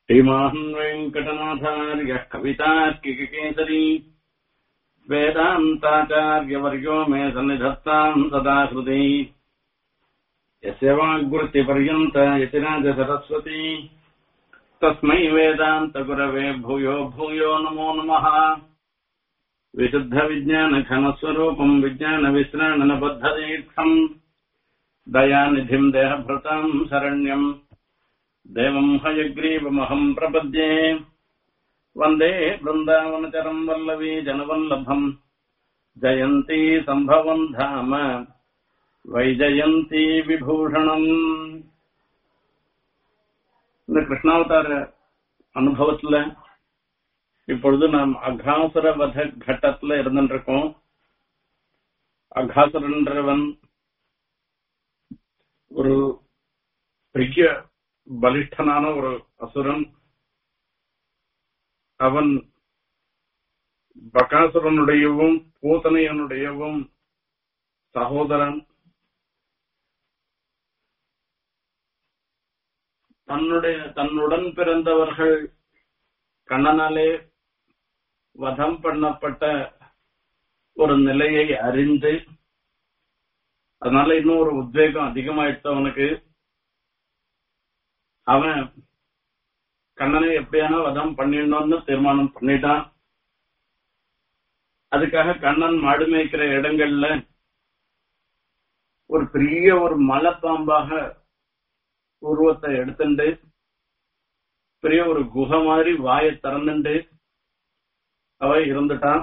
श्रीमान् वेङ्कटनाथार्यः कवितार्किककेसरी वेदान्ताचार्यवर्यो मे सन्निधत्ताम् सदा हृदि यस्य वाग्वृत्तिपर्यन्त यतिराजसरस्वती तस्मै वेदान्तगुरवे भूयो भूयो नमो नमः विशुद्धविज्ञानघनस्वरूपम् विज्ञानविश्राणनबद्धदीक्षम् दयानिधिम् देहभृताम् शरण्यम् देवम् हयग्रीवमहम् प्रपद्ये वन्दे वृन्दावनचरम् वल्लवी जनवल्लभम् जयन्ती सम्भवम् धाम வைஜயந்தி விபூஷணம் இந்த கிருஷ்ணாவதார அனுபவத்துல இப்பொழுது நாம் அகாசுர வத கட்டத்துல இருந்துருக்கோம் அகாசுரன்றவன் ஒரு பெரிய பலிஷ்டனான ஒரு அசுரன் அவன் பகாசுரனுடையவும் பூதனையனுடையவும் சகோதரன் தன்னுடைய தன்னுடன் பிறந்தவர்கள் கண்ணனாலே வதம் பண்ணப்பட்ட ஒரு நிலையை அறிந்து அதனால இன்னும் ஒரு உத்வேகம் அதிகமாயிடுச்சு அவனுக்கு அவன் கண்ணனை எப்படியான வதம் பண்ணிடணும்னு தீர்மானம் பண்ணிட்டான் அதுக்காக கண்ணன் மாடு மேய்க்கிற இடங்கள்ல ஒரு பெரிய ஒரு மலைப்பாம்பாக உருவத்தை எடுத்துண்டு பெரிய ஒரு குகை மாதிரி வாயை திறந்துண்டு அவ இருந்துட்டான்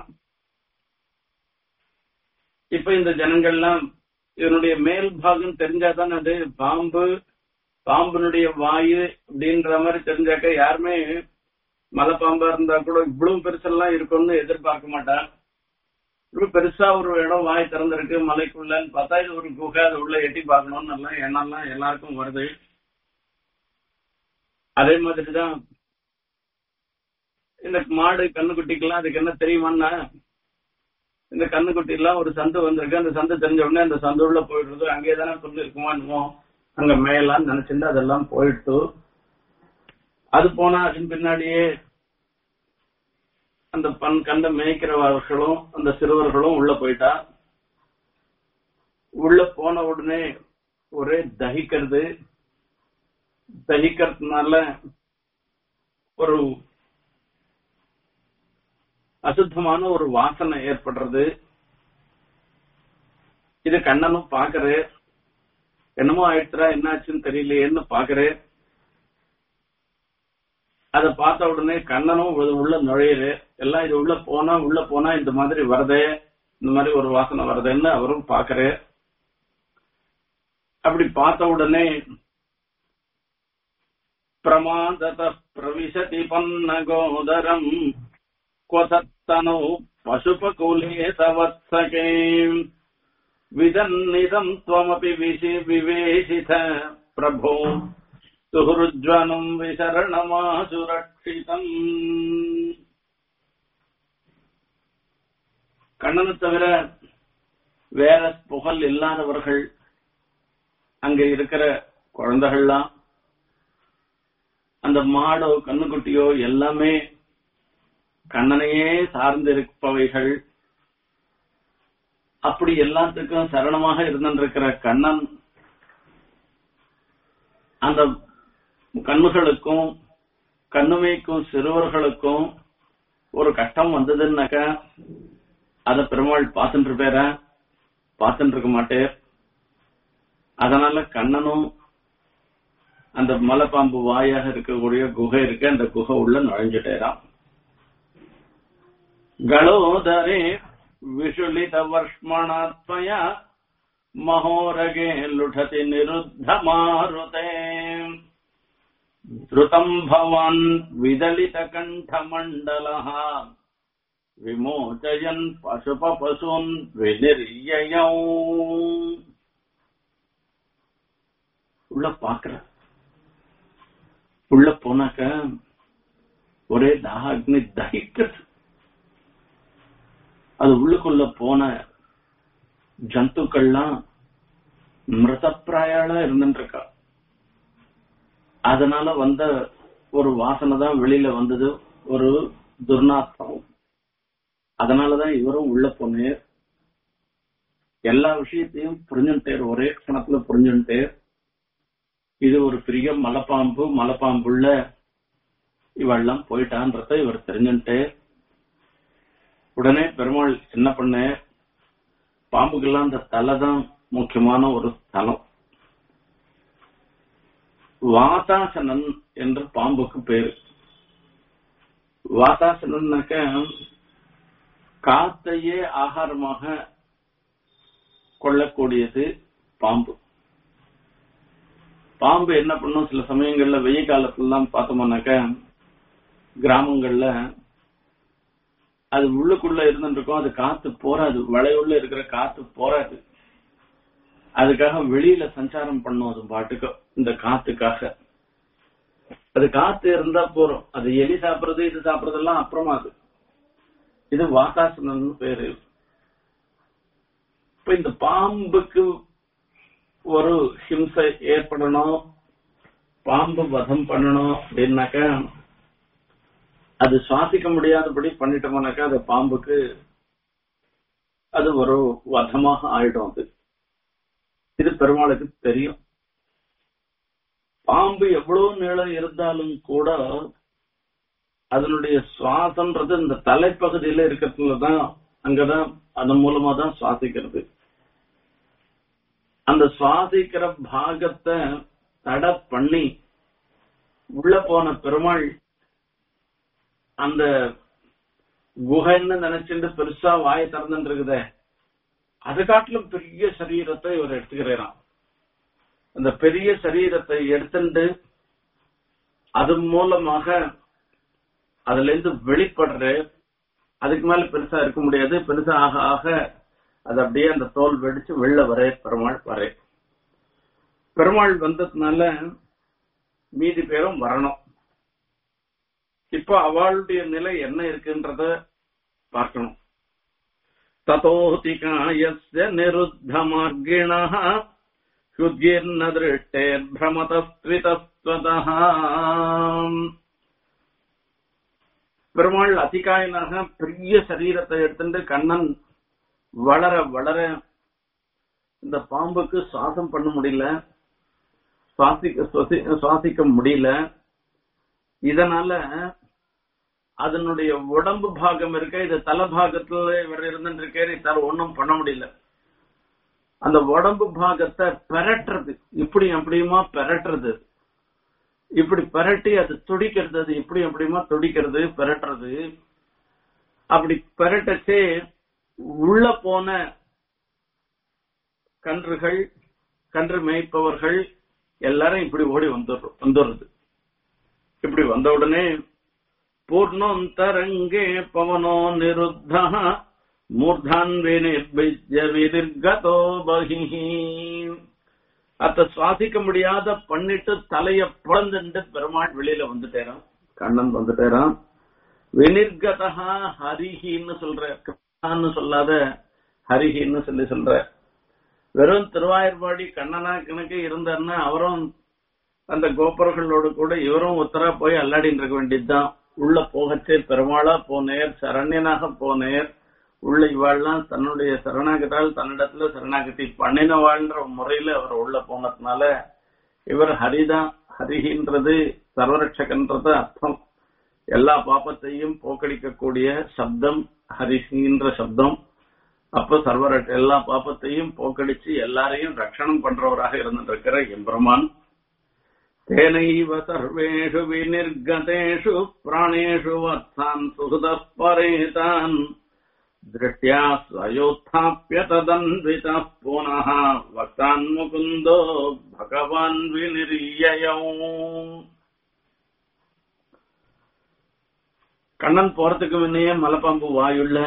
இப்ப இந்த ஜனங்கள்லாம் இதனுடைய மேல் பாகம் தெரிஞ்சாதான் அது பாம்பு பாம்பினுடைய வாயு அப்படின்ற மாதிரி தெரிஞ்சாக்க யாருமே மலைப்பாம்பா இருந்தா கூட இவ்வளவு பெருசெல்லாம் இருக்கும்னு எதிர்பார்க்க மாட்டான் இவ்வளவு பெருசா ஒரு இடம் வாய் திறந்திருக்கு மலைக்குள்ளன்னு பார்த்தா இது ஒரு குகை அது உள்ள எட்டி பார்க்கணும்னு எல்லாம் எண்ணம்லாம் எல்லாருக்கும் வருது அதே மாதிரிதான் இந்த மாடு கண்ணுக்குட்டிக்கெல்லாம் அதுக்கு என்ன தெரியுமான்னா இந்த கண்ணுக்குட்டி எல்லாம் ஒரு சந்து வந்திருக்கு அந்த சந்து தெரிஞ்ச உடனே அந்த சந்து உள்ள போயிடுறது அங்கேயே தானே புல்லு இருக்குமான்னுமோ அங்க மேயலாம் நினைச்சிருந்து அதெல்லாம் போயிட்டு அது போனா அதன் பின்னாடியே அந்த பண் கண்ட மேய்க்கிறவர்களும் அந்த சிறுவர்களும் உள்ள போயிட்டா உள்ள போன உடனே ஒரே தகிக்கிறது தகிக்கிறதுனால ஒரு அசுத்தமான ஒரு வாசனை ஏற்படுறது இது கண்ணனும் பாக்குறேன் என்னமோ ஆயிடுச்சுரா என்னாச்சுன்னு தெரியலையேன்னு பாக்குறேன் அத பார்த்த உடனே கண்ணனும் உள்ள நுழையுது எல்லாம் இது உள்ள போனா உள்ள போனா இந்த மாதிரி வருதே இந்த மாதிரி ஒரு வாசனை வருதுன்னு அவரும் பாக்குறாரு அப்படி பார்த்த உடனே பிரமாதத பிரவிசதி பன்ன கோதரம் கொதத்தனோ பசுபகுலே சவத்சகே விதன்னிதம் त्वमपि विशि विवेशिथ प्रभो சுஹருஜ்வனம் விசரணமாசுரட்சிதம் கண்ணனை தவிர வேற புகழ் இல்லாதவர்கள் அங்க இருக்கிற குழந்தைகள்லாம் அந்த மாடோ கண்ணுக்குட்டியோ எல்லாமே கண்ணனையே சார்ந்து இருப்பவைகள் அப்படி எல்லாத்துக்கும் சரணமாக இருந்திருக்கிற கண்ணன் அந்த கண்ணுகளுக்கும் கண்ணுமைக்கும் சிறுவர்களுக்கும் ஒரு கஷ்டம் வந்ததுன்னாக்கா அத பெருமாள் பார்த்துட்டு இருப்பேர பார்த்துட்டு இருக்க மாட்டேர் அதனால கண்ணனும் அந்த மலைப்பாம்பு வாயாக இருக்கக்கூடிய குகை இருக்கு அந்த குகை உள்ள நுழைஞ்சுட்டேராம் களோதரே விஷுலித வர்ஷ்மணாத்மயா மகோரகே லுடதி நிருத்த மாருதே धृतम् भवान् विदलितकण्ठमण्डलः विमोचयन् पशुपपशून् विनिर्ययौ உள்ள பாக்குற உள்ள போனாக்க ஒரே தாக்னி தகிக்கிறது அது உள்ளுக்குள்ள போன ஜந்துக்கள்லாம் மிருதப்பிராயாளா இருந்துட்டு இருக்கா அதனால வந்த ஒரு வாசனை தான் வெளியில வந்தது ஒரு துர்நாத்தம் அதனாலதான் இவரும் உள்ள போனேர் எல்லா விஷயத்தையும் புரிஞ்சுட்டேர் ஒரே கணத்துல புரிஞ்சுட்டேர் இது ஒரு பெரிய மலைப்பாம்பு மலைப்பாம்புள்ள இவெல்லாம் போயிட்டான்றத இவர் தெரிஞ்சுட்டு உடனே பெருமாள் என்ன பண்ண பாம்புக்கெல்லாம் அந்த தலை தான் முக்கியமான ஒரு ஸ்தலம் வாதாசனன் என்று பாம்புக்கு பேரு வாதாசனன்னாக்க காத்தையே ஆகாரமாக கொள்ளக்கூடியது பாம்பு பாம்பு என்ன பண்ணும் சில சமயங்கள்ல வெயில் காலத்துலாம் பார்த்தோம்னாக்க கிராமங்கள்ல அது உள்ளுக்குள்ள இருந்துட்டு இருக்கும் அது காத்து போறாது வளையுள்ள இருக்கிற காத்து போறாது அதுக்காக வெளியில சஞ்சாரம் பண்ணும் அது பாட்டுக்கு இந்த காத்துக்காக அது காத்து இருந்தா போறோம் அது எலி சாப்பிடுறது இது சாப்பிடுறதெல்லாம் அப்புறமா அது இது வாதாசனன் பேரு இப்ப இந்த பாம்புக்கு ஒரு ஹிம்சை ஏற்படணும் பாம்பு வதம் பண்ணணும் அப்படின்னாக்க அது சுவாசிக்க முடியாதபடி பண்ணிட்டோம்னாக்கா அது பாம்புக்கு அது ஒரு வதமாக ஆயிடும் அது இது பெருமாளுக்கு தெரியும் பாம்பு எவ்வளவு நீளம் இருந்தாலும் கூட அதனுடைய சுவாசம்ன்றது இந்த தலைப்பகுதியில இருக்கிறதுலதான் அங்கதான் அதன் மூலமா தான் சுவாசிக்கிறது அந்த சுவாசிக்கிற பாகத்தை தடை பண்ணி உள்ள போன பெருமாள் அந்த குகைன்னு நினைச்சிட்டு பெருசா வாய திறந்துட்டு இருக்குதே அது காட்டிலும் பெரிய சரீரத்தை இவர் எடுத்துக்கிறாராம் அந்த பெரிய சரீரத்தை எடுத்துட்டு அது மூலமாக அதுல இருந்து வெளிப்படுற அதுக்கு மேல பெருசா இருக்க முடியாது பெருசா ஆக ஆக அது அப்படியே அந்த தோல் வெடிச்சு வெளில வரே பெருமாள் வரே பெருமாள் வந்ததுனால மீதி பேரும் வரணும் இப்ப அவளுடைய நிலை என்ன இருக்குன்றத பார்க்கணும் ததோதிகாயஸ்ய நிருத்த மார்கிண ஹுத்யர்ன திருஷ்டேர் பிரமதஸ்விதஸ்வதः பெருமாள் அதிகாயனாக பெரிய சரீரத்தை எடுத்துட்டு கண்ணன் வளர வளர இந்த பாம்புக்கு சுவாசம் பண்ண முடியல சுவாசிக்க சுவாசி- சுவாசிக்க முடியல இதனால அதனுடைய உடம்பு பாகம் இருக்க இது தலை பாகத்துல இவர் இருந்துட்டு இருக்காரு இதால ஒண்ணும் பண்ண முடியல அந்த உடம்பு பாகத்தை பெரட்டுறது இப்படி அப்படியுமா பெரட்டுறது இப்படி பெரட்டி அது துடிக்கிறது அது இப்படி அப்படியுமா துடிக்கிறது பெரட்டுறது அப்படி பெரட்டச்சே உள்ள போன கன்றுகள் கன்று மேய்ப்பவர்கள் எல்லாரும் இப்படி ஓடி வந்துடுறோம் வந்துடுறது இப்படி வந்த உடனே பூர்ணோந்தரங்கே பவனோ நிருத்த மூர்தான்வே நிர்பிஜ்ய விதிர்கதோ பகிஹி அத சுவாசிக்க முடியாத பண்ணிட்டு தலைய பிளந்துட்டு பெருமாள் வெளியில வந்துட்டேரான் கண்ணன் வந்துட்டேரான் வினிர்கதா ஹரிஹின்னு சொல்ற கிருஷ்ணான்னு சொல்லாத ஹரிஹின்னு சொல்லி சொல்ற வெறும் திருவாயூர்பாடி கண்ணனா கணக்கு இருந்தாருன்னா அவரும் அந்த கோபுரங்களோடு கூட இவரும் உத்தரா போய் அல்லாடின்னு இருக்க வேண்டியதுதான் உள்ள போகச்சே பெருமாளா போனேர் சரண்யனாக போனேர் உள்ள இவாள்லாம் தன்னுடைய சரணாகத்தால் தன்னிடத்துல சரணாகதி பண்ணினவாழ்ன்ற முறையில அவர் உள்ள போனதுனால இவர் ஹரிதான் ஹரிகின்றது சர்வரட்சகன்றது அர்த்தம் எல்லா பாப்பத்தையும் போக்கடிக்கக்கூடிய சப்தம் ஹரிகின்ற சப்தம் அப்ப சர்வர எல்லா பாப்பத்தையும் போக்கடிச்சு எல்லாரையும் ரட்சணம் பண்றவராக இருந்திருக்கிற எம்பெருமான் तेनैव सर्वेषु विनिर्गतेषु प्राणेषु वत्सान् सुहृदः परेतान् दृष्ट्या स्वयोत्थाप्य तदन्वितः पुनः वक्तान् मुकुन्दो भगवान् विनिर्ययौ கண்ணன் போறதுக்கு முன்னையே மலைப்பாம்பு வாயுள்ள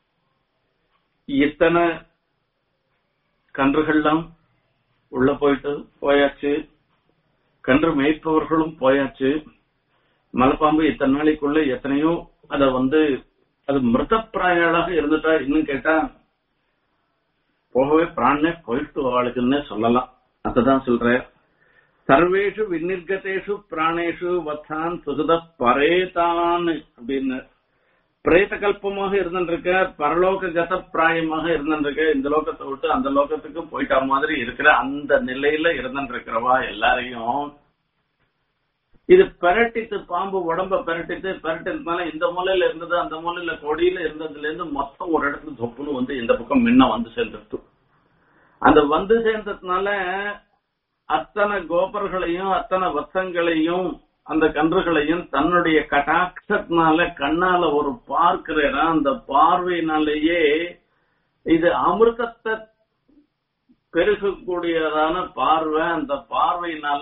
இத்தனை கன்றுகள்லாம் உள்ள போயிட்டு போயாச்சு கன்று மேய்ப்பவர்களும் போயாச்சு மலைப்பாம்பு இத்தனை நாளைக்குள்ள எத்தனையோ அத வந்து அது மிருதப்பிராயாளாக இருந்துட்டா இன்னும் கேட்டா போகவே பிராணனே போயிட்டு அவளுக்குன்னே சொல்லலாம் அததான் சொல்ற சர்வேஷு விநிர்கதேஷு பிராணேஷு வத்தான் சுகத பரேதான் அப்படின்னு பிரேத கல்பமாக இருந்துருக்க பரலோக கத பிராயமாக இருந்துருக்க இந்த லோகத்தை விட்டு அந்த லோகத்துக்கு போயிட்ட மாதிரி இருக்கிற அந்த நிலையில இருந்துருக்கிறவா எல்லாரையும் இது பெரட்டித்து பாம்பு உடம்ப பெரட்டித்து பெரட்டினால இந்த மூலையில இருந்தது அந்த மூலையில கொடியில இருந்ததுல இருந்து மொத்தம் ஒரு இடத்துல தொப்புன்னு வந்து இந்த பக்கம் முன்ன வந்து சேர்ந்துட்டு அந்த வந்து சேர்ந்ததுனால அத்தனை கோபர்களையும் அத்தனை வத்தங்களையும் அந்த கன்றுகளையும் தன்னுடைய கட்டாட்சத்தினால கண்ணால ஒரு பார்க்கிற அந்த பார்வையினாலேயே இது அமிர்தத்தை பெருகக்கூடியதான பார்வை அந்த பார்வையினால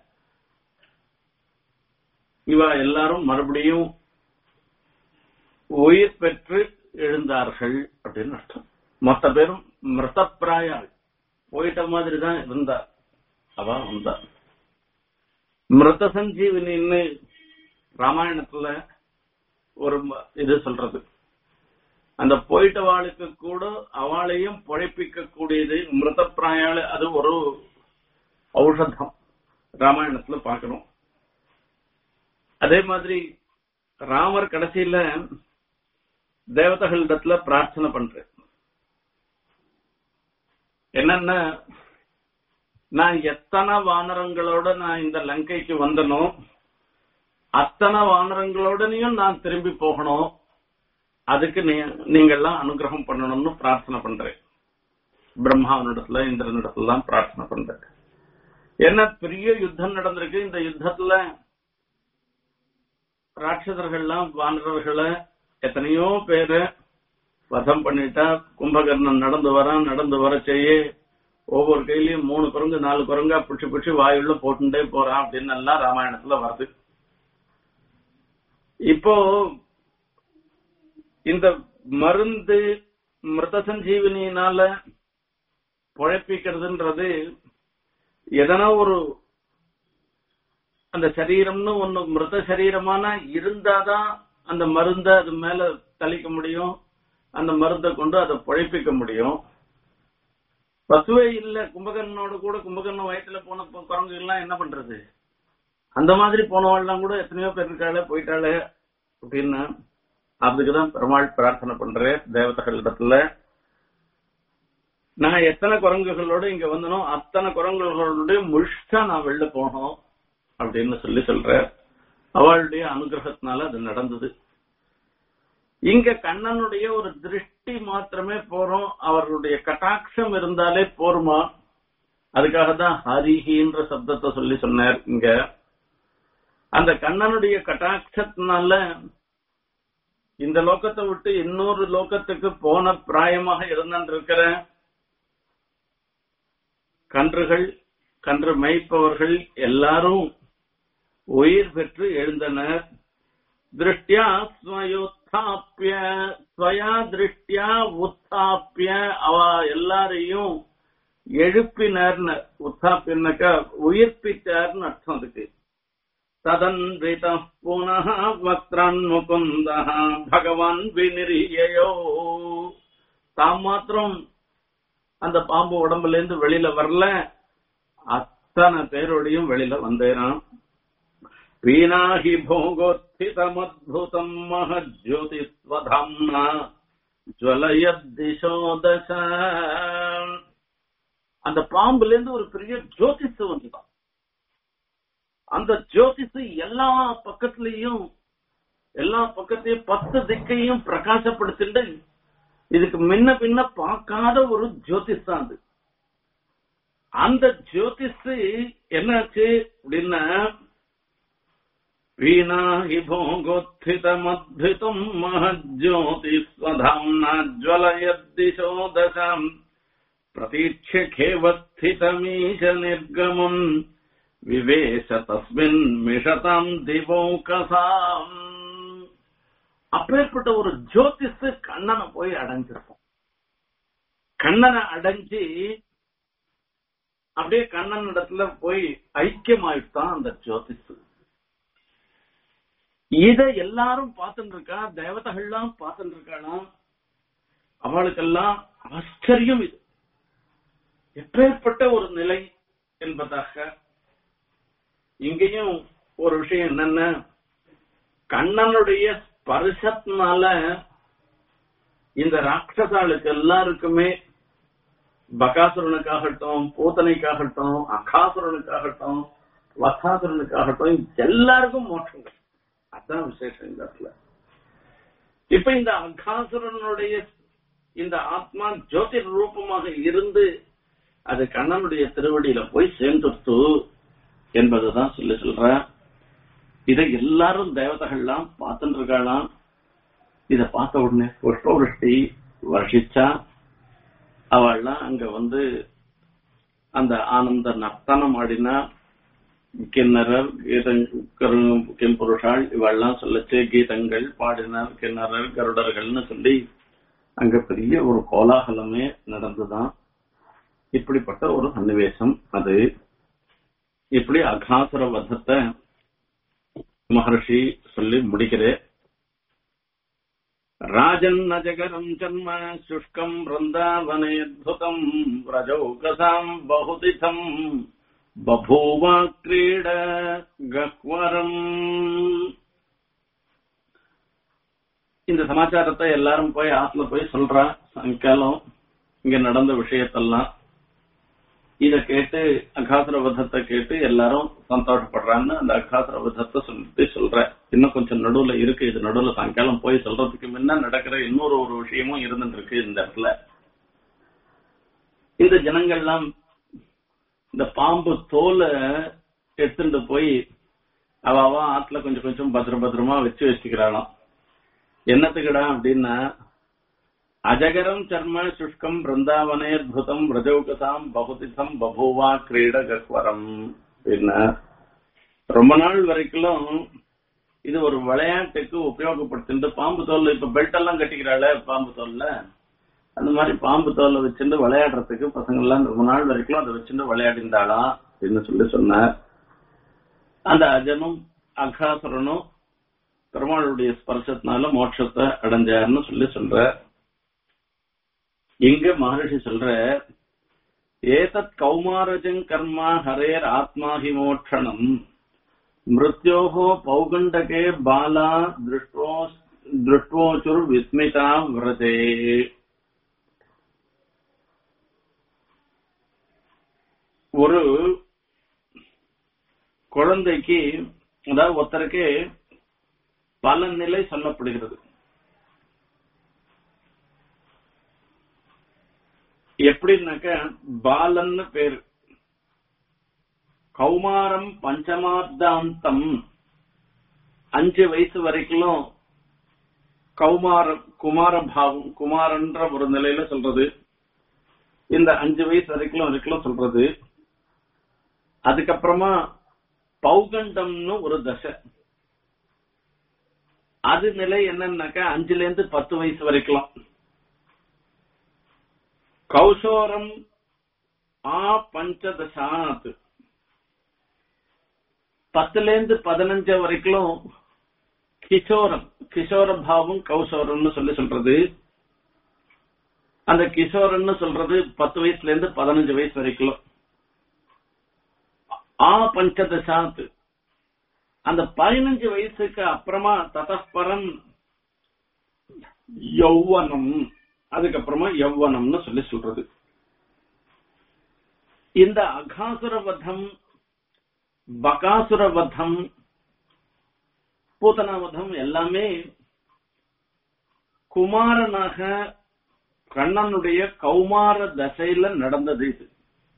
இவ எல்லாரும் மறுபடியும் உயிர் பெற்று எழுந்தார்கள் அப்படின்னு அர்த்தம் மொத்த பேரும் மிருதப்பிராயாள் போயிட்ட மாதிரி தான் இருந்தா அவ வந்தா மிருத சஞ்சீவினின்னு ராமாயணத்துல ஒரு ம- இது சொல்றது அந்த போயிட்டவாளுக்கு கூட அவளையும் பொழைப்பிக்க கூடியது மிருதப்பிராயாள் அது ஒரு ஔஷதம் ராமாயணத்துல பார்க்கிறோம் அதே மாதிரி ராமர் கடைசியில தேவதைகளிடத்துல பிரார்த்தனை பண்ற என்னன்னா நான் எத்தனை வானரங்களோட நான் இந்த லங்கைக்கு வந்தனோ அத்தனை வானரங்களோடனையும் நான் திரும்பி போகணும் அதுக்கு நீ- நீங்கெல்லாம் அனுகிரகம் பண்ணணும்னு பிரார்த்தனை பண்றேன் பிரம்மாவனிடத்துல இந்திரனிடத்துல எல்லாம் பிரார்த்தனை பண்றேன் என்ன பெரிய யுத்தம் நடந்திருக்கு இந்த யுத்தத்துல ராட்சசர்கள்லாம் வானரர்களை எத்தனையோ பேரை வதம் பண்ணிட்டா கும்பகர்ணன் நடந்து வரான் நடந்து வர செய்ய ஒவ்வொரு கையிலயும் மூணு குரங்கு நாலு குரங்கா பிடிச்சு பிடிச்சு வாயுள்ள போட்டுட்டே போறான் அப்படின்னு எல்லாம் ராமாயணத்துல வருது இப்போ இந்த மருந்து மிருத சஞ்சீவினியினால பொழைப்பிக்கிறதுன்றது எதனா ஒரு அந்த சரீரம்னு ஒண்ணு மிருத சரீரமான இருந்தாதான் அந்த மருந்த அது மேல தளிக்க முடியும் அந்த மருந்தை கொண்டு அதை பொழைப்பிக்க முடியும் பசுவே இல்ல கும்பகர்ணனோட கூட கும்பகர்ணன் வயிற்றுல போன ப- குரங்கு எல்லாம் என்ன பண்றது அந்த மாதிரி போனவாள்லாம் கூட எத்தனையோ பேர் இருக்காளே போயிட்டாளே அப்படின்னா அதுக்குதான் பெருமாள் பிரார்த்தனை பண்றேன் தேவதைகளிடத்துல நான் எத்தனை குரங்குகளோட இங்க வந்தனோ அத்தனை குரங்குகளோட முழுசா நான் வெளில போனோம் அப்படின்னு சொல்லி சொல்ற அவளுடைய அனுகிரகத்தினால அது நடந்தது இங்க கண்ணனுடைய ஒரு திருஷ்டி மாத்திரமே போறோம் அவர்களுடைய கட்டாட்சம் இருந்தாலே போருமா அதுக்காக தான் ஹரிஹின்ற சப்தத்தை சொல்லி சொன்னார் இங்க அந்த கண்ணனுடைய கட்டாட்சத்தினால இந்த லோகத்தை விட்டு இன்னொரு லோகத்துக்கு போன பிராயமாக இருந்திருக்கிற கன்றுகள் கன்று மேய்ப்பவர்கள் எல்லாரும் உயிர் பெற்று எழுந்தனர் திருஷ்டியா ஸ்வயோத்தாப்பிய ஸ்வயா திருஷ்டியா உத்தாப்பிய அவ எல்லாரையும் எழுப்பினர்னு உத்தாப்பியன்னாக்கா உயிர்ப்பித்தார்னு அர்த்தம் அதுக்கு ததன்வித புனः வக்ரன் முகுந்த பகவான் விநிரியோ தாம் மாத்திரம் அந்த பாம்பு உடம்புல இருந்து வெளியில வரல அத்தனை பேரோடையும் வெளியில வந்தேரான் வீணாஹி போகோத்திதமத்புதம் மகஜோதிஸ்வதாம்னா ஜுவலயத்திசோ தச அந்த பாம்புல இருந்து ஒரு பெரிய ஜோதிஷ் வந்துதான் அந்த ஜோதிஷ் எல்லா பக்கத்துலயும் எல்லா பக்கத்தையும் பத்து திக்கையும் பிரகாசப்படுத்திட்டு இதுக்கு முன்ன பின்ன பார்க்காத ஒரு ஜோதிஷ் தான் அது அந்த ஜோதிஷ் என்னாச்சு அப்படின்னா வீணா ஹி போகோத்திதமத்பிதம் மகஜோதிஸ்வதாம்னா ஜ்வலயத்திசோ தசாம் பிரதீட்ச கேவஸ்திதமீஷ நிர்கமம் விவேச தஸ்மின் மிஷதாம் திவோகசாம் அப்பேற்பட்ட ஒரு ஜோதிஷ் கண்ணனை போய் அடைஞ்சிருப்போம் கண்ணனை அடைஞ்சு அப்படியே கண்ணன் இடத்துல போய் ஐக்கியமாயிட்டான் அந்த ஜோதிஷ் இத எல்லாரும் பார்த்துட்டு இருக்கா தேவதைகள்லாம் பார்த்துட்டு இருக்காளாம் அவளுக்கெல்லாம் ஆச்சரியம் இது எப்பேற்பட்ட ஒரு நிலை என்பதாக இங்கேயும் ஒரு விஷயம் என்னன்னா கண்ணனுடைய ஸ்பர்சத்தினால இந்த ராட்சசாளுக்கு எல்லாருக்குமே பகாசுரனுக்காகட்டும் பூத்தனைக்காகட்டும் அகாசுரனுக்காகட்டும் வகாசுரனுக்காகட்டும் எல்லாருக்கும் மோட்சங்கள் அதான் விசேஷம் இந்த இடத்துல இப்ப இந்த அகாசுரனுடைய இந்த ஆத்மா ஜோதி ரூபமாக இருந்து அது கண்ணனுடைய திருவடியில போய் சேர்ந்துட்டு என்பதுதான் சொல்லி சொல்ற இதை எல்லாரும் தேவதைகள்லாம் பார்த்துட்டு இருக்கலாம் இத பார்த்த உடனே புஷ்பவருஷ்டி வருஷிச்சா அவள்லாம் அங்க வந்து அந்த ஆனந்த நர்த்தனம் ஆடினா கிண்ணறர் கீதங் கிம்புருஷாள் இவெல்லாம் சொல்லச்சு கீதங்கள் பாடினார் கிண்ணறர் கருடர்கள்னு சொல்லி அங்க பெரிய ஒரு கோலாகலமே நடந்துதான் இப்படிப்பட்ட ஒரு சன்னிவேசம் அது இப்படி அகாசுர வதத்தை மகர்ஷி சொல்லி முடிக்கிறேன் ராஜன்னஜகரம் ஜன்ம சுஷ்கம் வృందావనేద్భుతం వ్రజౌకసాం బహుదిథం బభూవ క్రీడ గహ్వரம் இந்த சமாச்சாரத்தை எல்லாரும் போய் ஆத்துல போய் சொல்றா சாயங்காலம் இங்க நடந்த விஷயத்தெல்லாம் இத கேட்டு அகாசுர வதத்தை கேட்டு எல்லாரும் சந்தோஷப்படுறான்னு அந்த அகாசுர வதத்தை சொல்லிட்டு சொல்ற இன்னும் கொஞ்சம் நடுவுல இருக்கு இது நடுவுல சாயங்காலம் போய் சொல்றதுக்கு முன்ன நடக்கிற இன்னொரு ஒரு விஷயமும் இருந்துட்டு இருக்கு இந்த இடத்துல இந்த ஜனங்கள்லாம் இந்த பாம்பு தோலை எடுத்துட்டு போய் அவ அவ ஆத்துல கொஞ்சம் கொஞ்சம் பத்திர பத்திரமா வச்சு வச்சுக்கிறாளாம் என்னத்துக்குடா அப்படின்னா அஜகரம் சர்ம சுஷ்கம் பிருந்தாவனேர்புதம் பிரஜௌகசாம் பகுதிதம் பபூவா கிரீட கக்வரம் அப்படின்னா ரொம்ப நாள் வரைக்கும் இது ஒரு விளையாட்டுக்கு உபயோகப்படுத்திட்டு பாம்பு தோல் இப்ப பெல்ட் எல்லாம் கட்டிக்கிறாள பாம்பு தோல்ல அந்த மாதிரி பாம்பு தோலை வச்சுட்டு விளையாடுறதுக்கு பசங்க எல்லாம் ரொம்ப நாள் வரைக்கும் அதை வச்சுட்டு விளையாடிந்தாளாம் அப்படின்னு சொல்லி சொன்னார் அந்த அஜனும் அகாசுரனும் பெருமாளுடைய ஸ்பர்சத்தினால மோட்சத்தை அடைஞ்சாருன்னு சொல்லி சொல்ற இங்க மகர்ஷி சொல்ற ஏதத் கௌமாரஜங் கர்மா ஹரேர் ஆத்மாஹி மோட்சணம் மிருத்யோஹோ பௌகண்டகே பாலா திருஷ்டோ திருஷ்டோச்சுர் விஸ்மிதா விரதே ஒரு குழந்தைக்கு அதாவது ஒருத்தருக்கு பல நிலை சொல்லப்படுகிறது எப்படின்னாக்க பாலன்னு பேரு கௌமாரம் பஞ்சமார்த்தாந்தம் அஞ்சு வயசு வரைக்கும் கௌமார குமார பாவம் குமாரன்ற ஒரு நிலையில சொல்றது இந்த அஞ்சு வயசு வரைக்கும் வரைக்கும் சொல்றது அதுக்கப்புறமா பௌகண்டம்னு ஒரு தசை அது நிலை என்னன்னாக்கா அஞ்சுல இருந்து பத்து வயசு வரைக்கும் கௌசோரம் ஆ பஞ்சதசாத் பத்துல இருந்து பதினஞ்சு வரைக்கும் கிஷோரம் கிஷோர பாவம் கௌசோரம்னு சொல்லி சொல்றது அந்த கிஷோரம்னு சொல்றது பத்து வயசுல இருந்து பதினஞ்சு வயசு வரைக்கும் ஆ பஞ்சதசாத் அந்த பதினஞ்சு வயசுக்கு அப்புறமா ததப்பரம் யௌவனம் அதுக்கப்புறமா யௌவனம்னு சொல்லி சொல்றது இந்த அகாசுர வதம் பகாசுர வதம் பூதனா வதம் எல்லாமே குமாரனாக கண்ணனுடைய கௌமார தசையில நடந்தது இது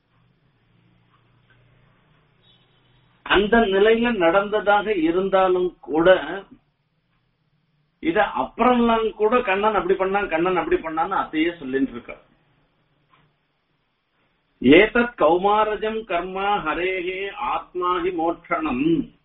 அந்த நிலையில நடந்ததாக இருந்தாலும் கூட இத அப்புறம்லாம் கூட கண்ணன் அப்படி பண்ணான் கண்ணன் அப்படி பண்ணான்னு அதையே சொல்லிட்டு இருக்க ஏதத் கௌமாரஜம் கர்மா ஹரேகே ஆத்மாஹி மோட்சணம்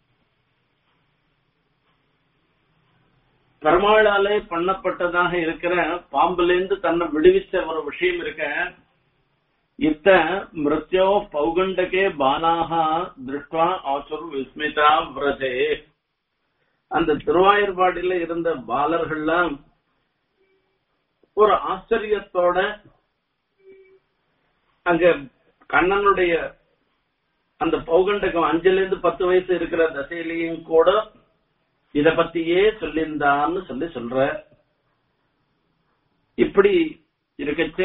பெருமாளாலே பண்ணப்பட்டதாக இருக்கிற பாம்புலேருந்து தன்னை விடுவிச்ச ஒரு விஷயம் இருக்க இத்த மிருத்யோ பௌகண்டகே பாலாக திருஷ்டா ஆசுர் விஸ்மிதா விரஜே அந்த திருவாயூர்பாடியில இருந்த பாலர்கள்லாம் ஒரு ஆச்சரியத்தோட அங்க கண்ணனுடைய அந்த பௌகண்டகம் அஞ்சுல இருந்து பத்து வயசு இருக்கிற தசையிலையும் கூட இத பத்தியே சொல்லியிருந்தான்னு சொல்லி சொல்ற இப்படி இருக்கச்சே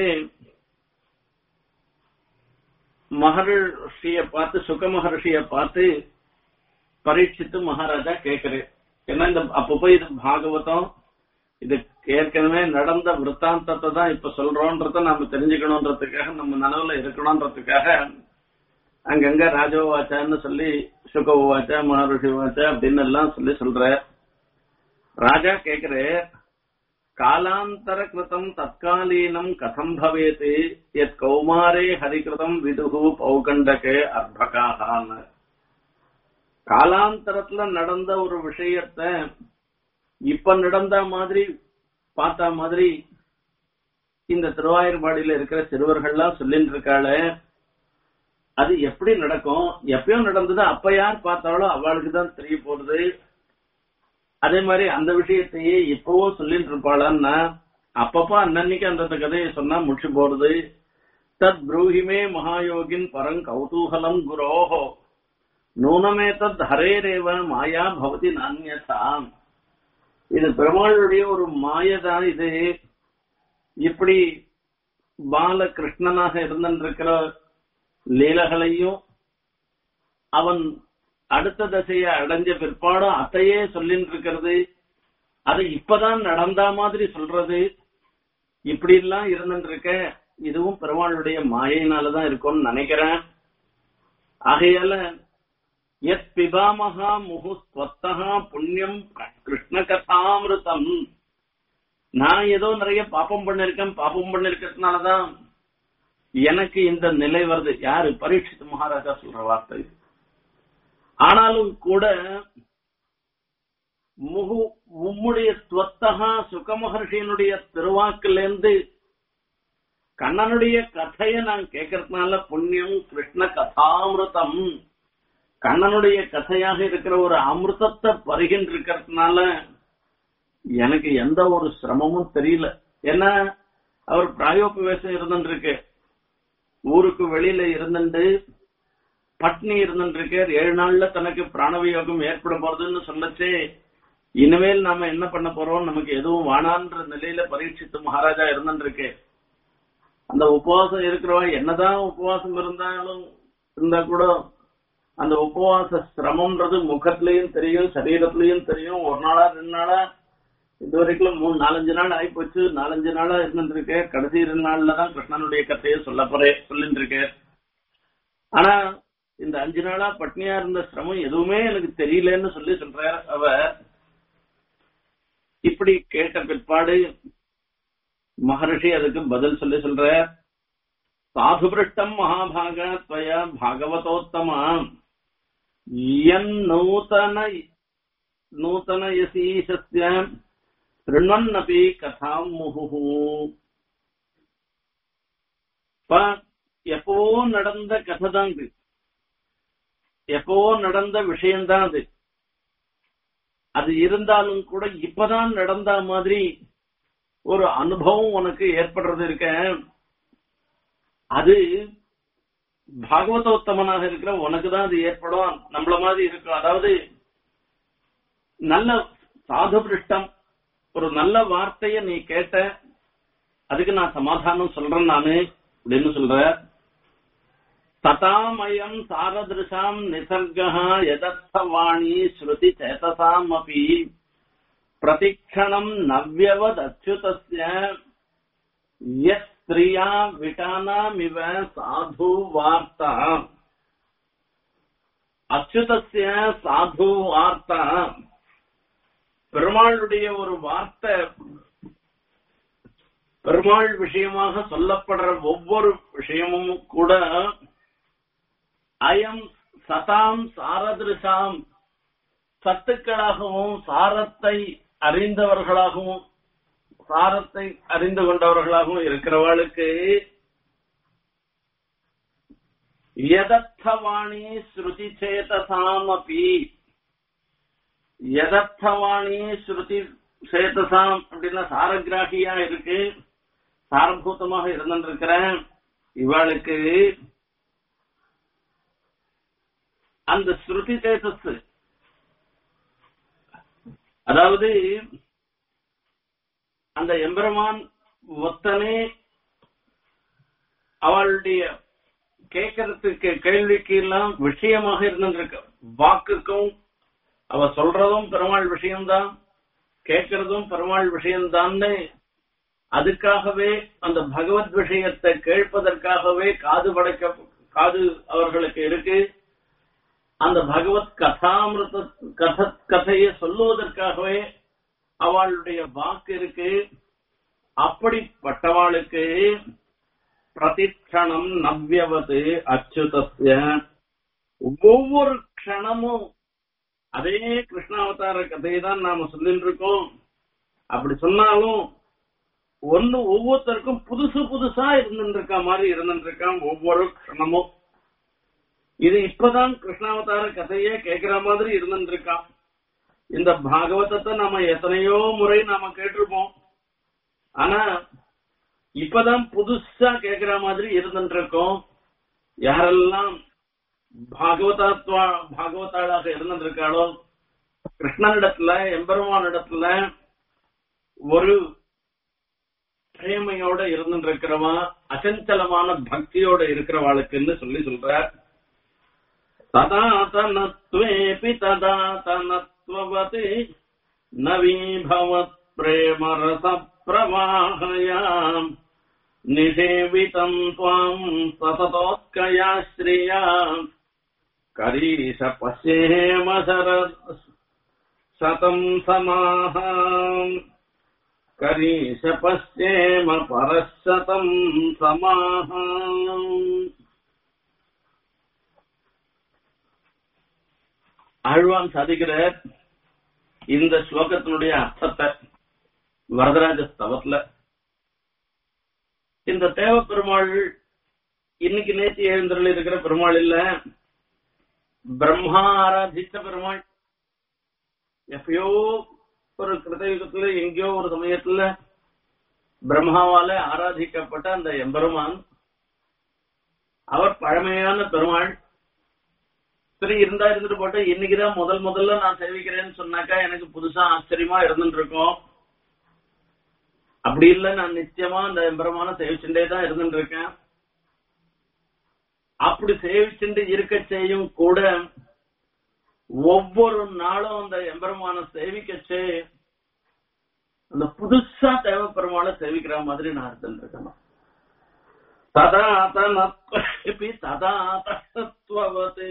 மகர்ஷிய பார்த்து சுக மகர்ஷிய பார்த்து பரீட்சித்து மகாராஜா கேக்குறேன் ஏன்னா இந்த அப்ப போய் இது பாகவதம் இது ஏற்கனவே நடந்த விற்த்தாந்தத்தை தான் இப்ப சொல்றோன்றத நாம தெரிஞ்சுக்கணும்ன்றதுக்காக நம்ம நனவுல இருக்கணும்ன்றதுக்காக அங்கங்க ராஜோவாச்சான்னு சொல்லி சுகவாச்சா மகர்ஷி வாச்சா அப்படின்னு எல்லாம் சொல்லி சொல்ற ராஜா கேக்குற காலாந்தர கிருதம் தற்காலீனம் கதம் பவேத் எத் கௌமாரே ஹரிகிருதம் விதுகு பௌகண்டகே அர்ப்பகாகான்னு காலாந்தரத்துல நடந்த ஒரு விஷயத்த இப்ப நடந்த மாதிரி பார்த்த மாதிரி இந்த திருவாயூர்பாடியில இருக்கிற சிறுவர்கள்லாம் சொல்லிட்டு இருக்காளே அது எப்படி நடக்கும் எப்பயும் நடந்தது அப்ப யார் பார்த்தாலோ அவளுக்கு தான் தெரிய போறது அதே மாதிரி அந்த விஷயத்தையே இப்பவும் சொல்லிட்டு இருப்பாளான்னா அப்பப்ப அன்னன்னைக்கு அந்த கதையை சொன்னா முடிச்சு போறது தத் ப்ரூஹிமே மகாயோகின் பரங் கௌதூகலம் குரோஹோ நூனமே தத் ஹரேரேவ மாயா பவதி நான்யதாம் இது பெருமாளுடைய ஒரு மாயதான் இது இப்படி பால கிருஷ்ணனாக இருந்திருக்கிற லீலகளையும் அவன் அடுத்த தசையை அடைஞ்ச பிற்பாடும் அத்தையே சொல்லிட்டு இருக்கிறது அது இப்பதான் நடந்த மாதிரி சொல்றது இப்படி எல்லாம் இருந்துட்டு இருக்க இதுவும் பெருமாளுடைய மாயினாலதான் இருக்கும்னு நினைக்கிறேன் ஆகையால எத் பிபாமகா முகு ஸ்வத்தகா புண்ணியம் கிருஷ்ண கதாமிருதம் நான் ஏதோ நிறைய பாப்பம் பண்ணிருக்கேன் பாப்பம் பண்ணிருக்கிறதுனாலதான் எனக்கு இந்த நிலை வருது யாரு பரீட்சித் மகாராஜா சொல்ற வார்த்தை ஆனாலும் கூட முகு உம்முடைய துவத்தகா சுகமகர்ஷியனுடைய திருவாக்கிலிருந்து கண்ணனுடைய கதையை நான் கேட்கறதுனால புண்ணியம் கிருஷ்ண கதாமிருதம் கண்ணனுடைய கதையாக இருக்கிற ஒரு அமிர்தத்தை பருகின்ற இருக்கிறதுனால எனக்கு எந்த ஒரு சிரமமும் தெரியல ஏன்னா அவர் பிராயோபவேசம் இருந்துருக்கு ஊருக்கு வெளியில இருந்துட்டு பட்னி இருந்துருக்கார் ஏழு நாள்ல தனக்கு பிராணவியோகம் ஏற்பட போறதுன்னு சொல்லச்சே இனிமேல் நாம என்ன பண்ண போறோம் நமக்கு எதுவும் வானான்ற நிலையில பரீட்சித்து மகாராஜா இருந்துருக்கு அந்த உபவாசம் இருக்கிறவன் என்னதான் உபவாசம் இருந்தாலும் இருந்தா கூட அந்த உபவாச சிரமம்ன்றது முகத்திலையும் தெரியும் சரீரத்திலையும் தெரியும் ஒரு நாளா ரெண்டு நாளா இது வரைக்கும் மூணு நாலஞ்சு நாள் ஆகி போச்சு நாலஞ்சு நாளா இருந்துருக்கு கடைசி ரெண்டு நாள்ல தான் கிருஷ்ணனுடைய கதையை சொல்ல போறேன் சொல்லிட்டு இருக்கேன் ஆனா இந்த அஞ்சு நாளா பட்னியா இருந்த சிரமம் எதுவுமே எனக்கு தெரியலன்னு சொல்லி சொல்றார் அவ இப்படி கேட்ட பிற்பாடு மகர்ஷி அதுக்கு பதில் சொல்லி சொல்ற சாதுபிருஷ்டம் மகாபாக துவய பாகவதோத்தமா என் நூதன நூதன யசீசஸ்ய திருண்ணப்பி கதாம் முகு எப்போ நடந்த கதை தான் இது எப்போ நடந்த விஷயம்தான் அது அது இருந்தாலும் கூட இப்பதான் நடந்த மாதிரி ஒரு அனுபவம் உனக்கு ஏற்படுறது இருக்க அது பாகவதோத்தமனாக இருக்கிற உனக்கு தான் அது ஏற்படும் நம்மள மாதிரி இருக்கும் அதாவது நல்ல சாது பிருஷ்டம் ஒரு நல்ல வார்த்தைய நீ கேட்ட அதுக்கு நான் சமாதானம் சொல்றேன் நானு அப்படின்னு சொல்ற ததாமயம் சாரதிருஷாம் நிசர்கா யதர்த்தவாணி ஸ்ருதி சேதசாம் அப்படி பிரதிக்ஷணம் நவ்யவத் அச்சுதஸ்ய ஸ்திரியா விட்டானாமிவ சாது வார்த்தா அச்சுதஸ்ய சாது வார்த்தா பெருமாளுடைய ஒரு வார்த்தை பெருமாள் விஷயமாக சொல்லப்படுற ஒவ்வொரு விஷயமும் கூட அயம் சதாம் சாரதிருஷாம் சத்துக்களாகவும் சாரத்தை அறிந்தவர்களாகவும் சாரத்தை அறிந்து கொண்டவர்களாகவும் இருக்கிறவர்களுக்கு யதர்த்தவாணி ஸ்ருதி சேதசாம் அப்பி யதர்த்தவாணி ஸ்ருதி சேதசாம் அப்படின்னா சாரகிராகியா இருக்கு சாரபூதமாக இருந்திருக்கிற இவளுக்கு அந்த ஸ்ருதி தேசஸ் அதாவது அந்த எம்பெருமான் ஒத்தனே அவளுடைய கேட்கறதுக்கு கேள்விக்கு எல்லாம் விஷயமாக இருந்திருக்க வாக்குக்கும் அவ சொல்றதும் பெருமாள் விஷயம்தான் கேட்கறதும் பெருமாள் விஷயம்தான்னு அதுக்காகவே அந்த பகவத் விஷயத்தை கேட்பதற்காகவே காது படைக்க காது அவர்களுக்கு இருக்கு அந்த பகவத் கதாமிருத கத கதையை சொல்லுவதற்காகவே அவளுடைய வாக்கு இருக்கு அப்படிப்பட்டவாளுக்கு பிரதிக்ஷணம் நவ்யவது அச்சுதஸ்ய ஒவ்வொரு க்ஷணமும் அதே கிருஷ்ணாவதார கதையை தான் நாம சொல்லிட்டு இருக்கோம் அப்படி சொன்னாலும் ஒண்ணு ஒவ்வொருத்தருக்கும் புதுசு புதுசா இருந்துட்டு இருக்க மாதிரி இருந்துட்டு இருக்கான் ஒவ்வொரு க்ஷணமும் இது இப்பதான் கிருஷ்ணாவதார கதையே கேட்கிற மாதிரி இருந்துட்டு இருக்கான் இந்த பாகவதத்தை நாம எத்தனையோ முறை நாம கேட்டிருப்போம் ஆனா இப்பதான் புதுசா கேக்குற மாதிரி இருந்துட்டு இருக்கோம் யாரெல்லாம் பாகவதத்வா பாகவதாளாக இருந்துட்டு இருக்காளோ கிருஷ்ணனிடத்துல எம்பெருமானிடத்துல ஒரு பிரேமையோட இருந்துட்டு இருக்கிறவா அச்சஞ்சலமான பக்தியோட இருக்கிறவாளுக்குன்னு சொல்லி சொல்ற ததாதனத்வேபி ததாதனத்வவதி நவீபவத் பிரேமரச பிரவாஹயாம் நிஷேவிதம் துவாம் சததோத்கயாஸ்ரீயா கரீஷ பசியேம சர சதம் சமாஹாம் கரீஷ பசியேம பரசதம் சமாஹாம் ஆழ்வான் சாதிக்கிறார் இந்த ஸ்லோகத்தினுடைய அர்த்தத்தை வரதராஜ ஸ்தவத்துல இந்த தேவ பெருமாள் இன்னைக்கு நேற்று எழுந்தருள் இருக்கிற பெருமாள் இல்ல பிரம்மா ஆராதித்த பெருமாள் எப்பயோ ஒரு கிருதயுகத்துல எங்கேயோ ஒரு சமயத்துல பிரம்மாவால ஆராதிக்கப்பட்ட அந்த எம்பெருமான் அவர் பழமையான பெருமாள் சரி இருந்தா இருந்துட்டு போட்டு இன்னைக்குதான் முதல் முதல்ல நான் சேவிக்கிறேன்னு சொன்னாக்கா எனக்கு புதுசா ஆச்சரியமா இருந்துட்டு இருக்கோம் அப்படி இல்ல நான் நிச்சயமா அந்த எம்பெருமான சேவிச்சுட்டே தான் இருந்துட்டு இருக்கேன் அப்படி சேவிச்சுட்டு இருக்க செய்யும் கூட ஒவ்வொரு நாளும் அந்த எம்பெருமான சேவிக்கச்சே அந்த புதுசா தேவ பெருமாளை சேவிக்கிற மாதிரி நான் இருந்துட்டு இருக்கேன் ததா தனத்வபி ததா தத்துவவதி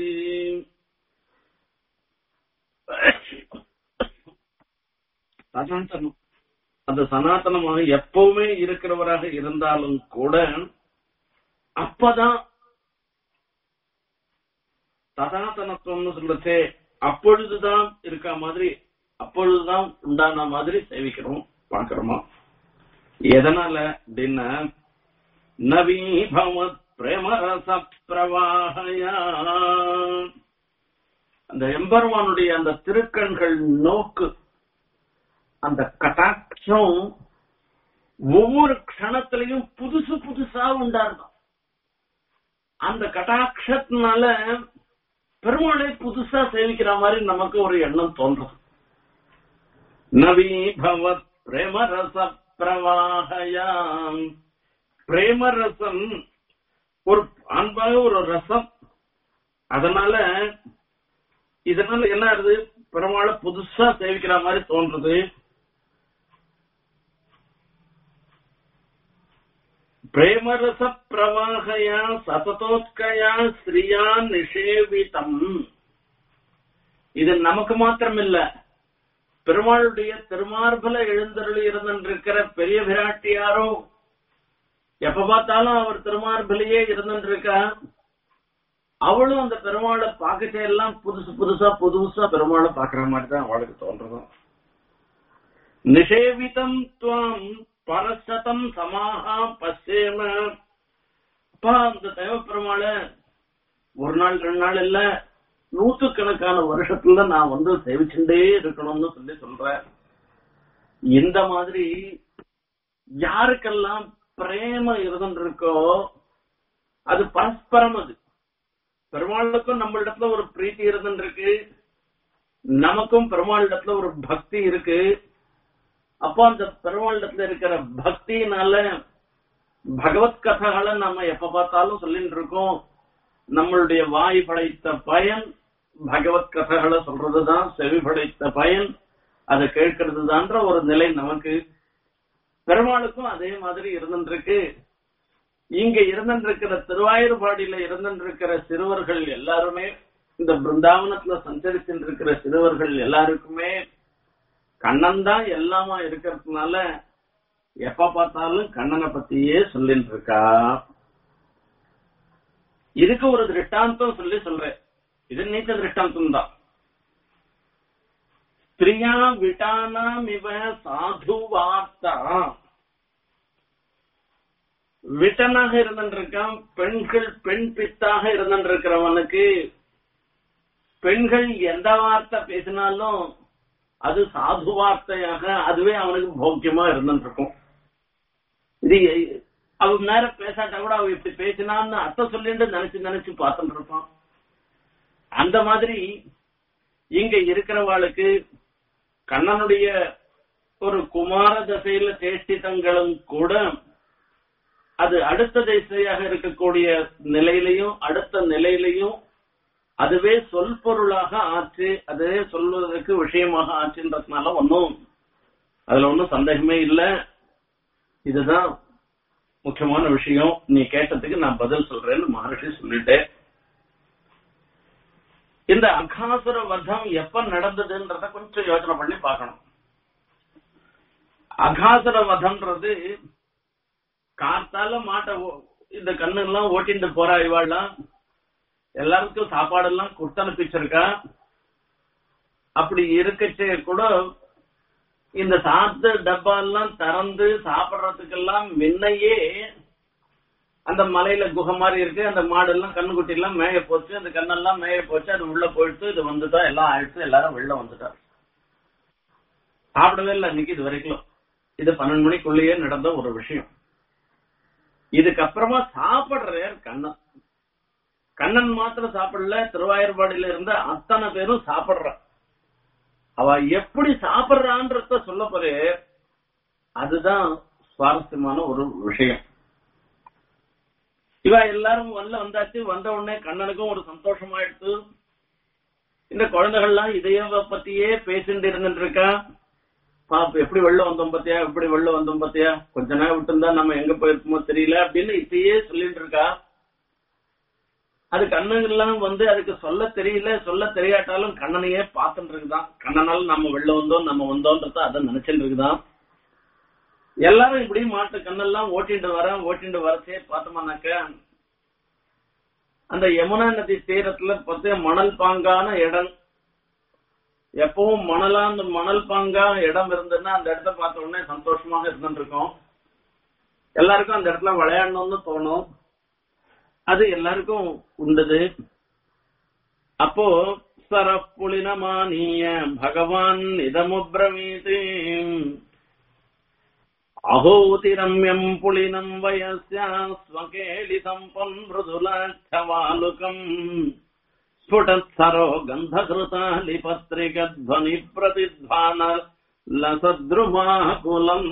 சனாதனம் அந்த சனாதனமாக எப்பவுமே இருக்கிறவராக இருந்தாலும் கூட அப்பதான் ததாதனத்துவம்னு சொல்றச்சே அப்பொழுதுதான் இருக்க மாதிரி அப்பொழுதுதான் உண்டான மாதிரி சேவிக்கிறோம் பாக்குறோமா எதனால அப்படின்னா நவீபவத் பிரேமரச பிரவாகயா அந்த எம்பெருமானுடைய அந்த திருக்கண்கள் நோக்கு அந்த கட்டாட்சம் ஒவ்வொரு க்ஷணத்திலையும் புதுசு புதுசா உண்டாருக்கும் அந்த கட்டாட்சத்தினால பெருமாளை புதுசா சேவிக்கிற மாதிரி நமக்கு ஒரு எண்ணம் தோன்றும் நவீபவத் பிரேமரச பிரவாகயாம் பிரேமரசம் ஒரு அன்பாக ஒரு ரசம் அதனால இதனால என்ன ஆகுது பெருமாளை புதுசா சேவிக்கிற மாதிரி தோன்றுது பிரேமரச பிரவாகயா சததோத்கயா ஸ்ரீயா நிஷேவிதம் இது நமக்கு மாத்திரம் இல்ல பெருமாளுடைய திருமார்பல எழுந்தருளி இருந்திருக்கிற பெரிய விராட்டியாரோ எப்ப பார்த்தாலும் அவர் திருமார்பிலேயே இருந்துருக்கா அவளும் அந்த பெருமாளை பார்க்கச்சே எல்லாம் புதுசு புதுசா புதுசா பெருமாளை பாக்குற மாதிரி தான் அவளுக்கு தோன்றதும் நிஷேவிதம் துவாம் பரசதம் சமாஹா பசேம அப்பா அந்த தேவ பெருமாளை ஒரு நாள் ரெண்டு நாள் இல்ல நூற்றுக்கணக்கான வருஷத்துல நான் வந்து சேவிச்சுட்டே இருக்கணும்னு சொல்லி சொல்றேன் இந்த மாதிரி யாருக்கெல்லாம் பிரேம இருந்துருக்கோ அது பரஸ்பரம் அது பெருமாளுக்கும் நம்மளிடத்துல ஒரு பிரீத்தி இருந்துருக்கு நமக்கும் பெருமாளிடத்துல ஒரு பக்தி இருக்கு அப்போ அந்த பெருமாளிடத்துல இருக்கிற பக்தியினால பகவத் கதைகளை நாம எப்ப பார்த்தாலும் சொல்லிட்டு இருக்கோம் நம்மளுடைய வாய் படைத்த பயன் பகவத் கதைகளை சொல்றதுதான் செவி படைத்த பயன் அதை கேட்கறது தான்ற ஒரு நிலை நமக்கு பெருமாளுக்கும் அதே மாதிரி இருந்துருக்கு இங்க இருந்திருக்கிற திருவாயூர்பாடியில இருந்திருக்கிற சிறுவர்கள் எல்லாருமே இந்த பிருந்தாவனத்துல சஞ்சரிச்சுட்டு இருக்கிற சிறுவர்கள் எல்லாருக்குமே கண்ணன் தான் எல்லாமா இருக்கிறதுனால எப்ப பார்த்தாலும் கண்ணனை பத்தியே சொல்லிட்டு இருக்கா இதுக்கு ஒரு திருஷ்டாந்தம் சொல்லி சொல்றேன் இது நீச்ச திருஷ்டாந்தம் தான் ஸ்திரியா விட்டானாம் இவ சாது வார்த்தா விட்டனாக இருந்திருக்கான் பெண்கள் பெண் பித்தாக இருந்திருக்கிறவனுக்கு பெண்கள் எந்த வார்த்தை பேசினாலும் அது சாது வார்த்தையாக அதுவே அவனுக்கு போக்கியமா இருந்துருக்கும் இது அவன் நேரம் பேசாட்டா கூட அவ இப்படி பேசினான்னு அர்த்தம் சொல்லிட்டு நினைச்சு நினைச்சு பார்த்துட்டு இருப்பான் அந்த மாதிரி இங்க இருக்கிறவாளுக்கு கண்ணனுடைய ஒரு குமார தசையில சேஷ்டிதங்களும் கூட அது அடுத்த திசையாக இருக்கக்கூடிய நிலையிலையும் அடுத்த நிலையிலையும் அதுவே சொல் பொருளாக ஆச்சு அதுவே சொல்வதற்கு விஷயமாக ஆச்சுன்றதுனால ஒன்னும் அதுல ஒன்னும் சந்தேகமே இல்ல இதுதான் முக்கியமான விஷயம் நீ கேட்டதுக்கு நான் பதில் சொல்றேன்னு மகர்ஷி சொல்லிட்டேன் இந்த அகாசுர வதம் எப்ப நடந்ததுன்றத கொஞ்சம் யோசனை பண்ணி பார்க்கணும் அகாசுர வதம்ன்றது காத்தால மாட்டை இந்த கண்ணு எல்லாம் ஓட்டிட்டு போறா இவாள்லாம் எல்லாருக்கும் சாப்பாடு எல்லாம் கொடுத்து அனுப்பிச்சிருக்கா அப்படி இருக்கச்சே கூட இந்த சாப்பிட்ட டப்பா எல்லாம் திறந்து சாப்பிடுறதுக்கெல்லாம் முன்னையே அந்த மலையில குகை மாதிரி இருக்கு அந்த மாடு எல்லாம் கண்ணுக்குட்டி எல்லாம் மேய போச்சு அந்த கண்ணெல்லாம் மேய போச்சு அது உள்ள போயிடுச்சு இது வந்துட்டா எல்லாம் ஆயிடுச்சு எல்லாரும் வெளில வந்துட்டா சாப்பிடவே இல்லை இன்னைக்கு இது வரைக்கும் இது பன்னெண்டு மணிக்குள்ளேயே நடந்த ஒரு விஷயம் இதுக்கப்புறமா சாப்பிடுறார் கண்ணன் கண்ணன் மாத்திரம் சாப்பிடல திருவாயூர்பாடியில இருந்த அத்தனை பேரும் சாப்பிடுறா அவ எப்படி சாப்பிடுறான்றத சொல்ல போறே அதுதான் சுவாரஸ்யமான ஒரு விஷயம் இவ எல்லாரும் வல்ல வந்தாச்சு வந்த உடனே கண்ணனுக்கும் ஒரு சந்தோஷமாயிடுச்சு இந்த குழந்தைகள்லாம் இதைய பத்தியே பேசிட்டு இருந்துட்டு இருக்கா பாப்ப எப்படி வெளில வந்தோம் பத்தியா எப்படி வெளில வந்தோம் பத்தியா கொஞ்ச நேரம் விட்டுருந்தா நம்ம எங்க போயிருக்கோமோ தெரியல அப்படின்னு இப்பயே சொல்லிட்டு இருக்கா அது கண்ணங்கள்லாம் வந்து அதுக்கு சொல்ல தெரியல சொல்ல தெரியாட்டாலும் கண்ணனையே பார்த்துட்டு இருக்குதான் கண்ணனால நம்ம வெளில வந்தோம் நம்ம வந்தோன்றத அதை நினைச்சுட்டு இருக்குதான் எல்லாரும் இப்படி மாட்டு கண்ணெல்லாம் ஓட்டிட்டு வர ஓட்டிட்டு வரச்சே பார்த்தோம்னாக்க அந்த யமுனா நதி தீரத்துல பார்த்து மணல் பாங்கான இடம் எப்பவும் மணலா அந்த மணல் பாங்கா இடம் இருந்ததுன்னா அந்த இடத்த பார்த்த உடனே சந்தோஷமாக இருந்துட்டு இருக்கோம் எல்லாருக்கும் அந்த இடத்துல விளையாடணும்னு தோணும் அது எல்லாருக்கும் உண்டது அப்போ சரப்புளினமானிய பகவான் இதமுப்ரவீதி அகோதிரம்யம் புலினம் வயஸ்யா ஸ்வகேலிதம் பொன்மிருதுலாட்சவாலுகம் स्फुटत्सरो गन्धकृतालिपत्रिकध्वनि प्रतिध्वान லசத்ருமாகுலம்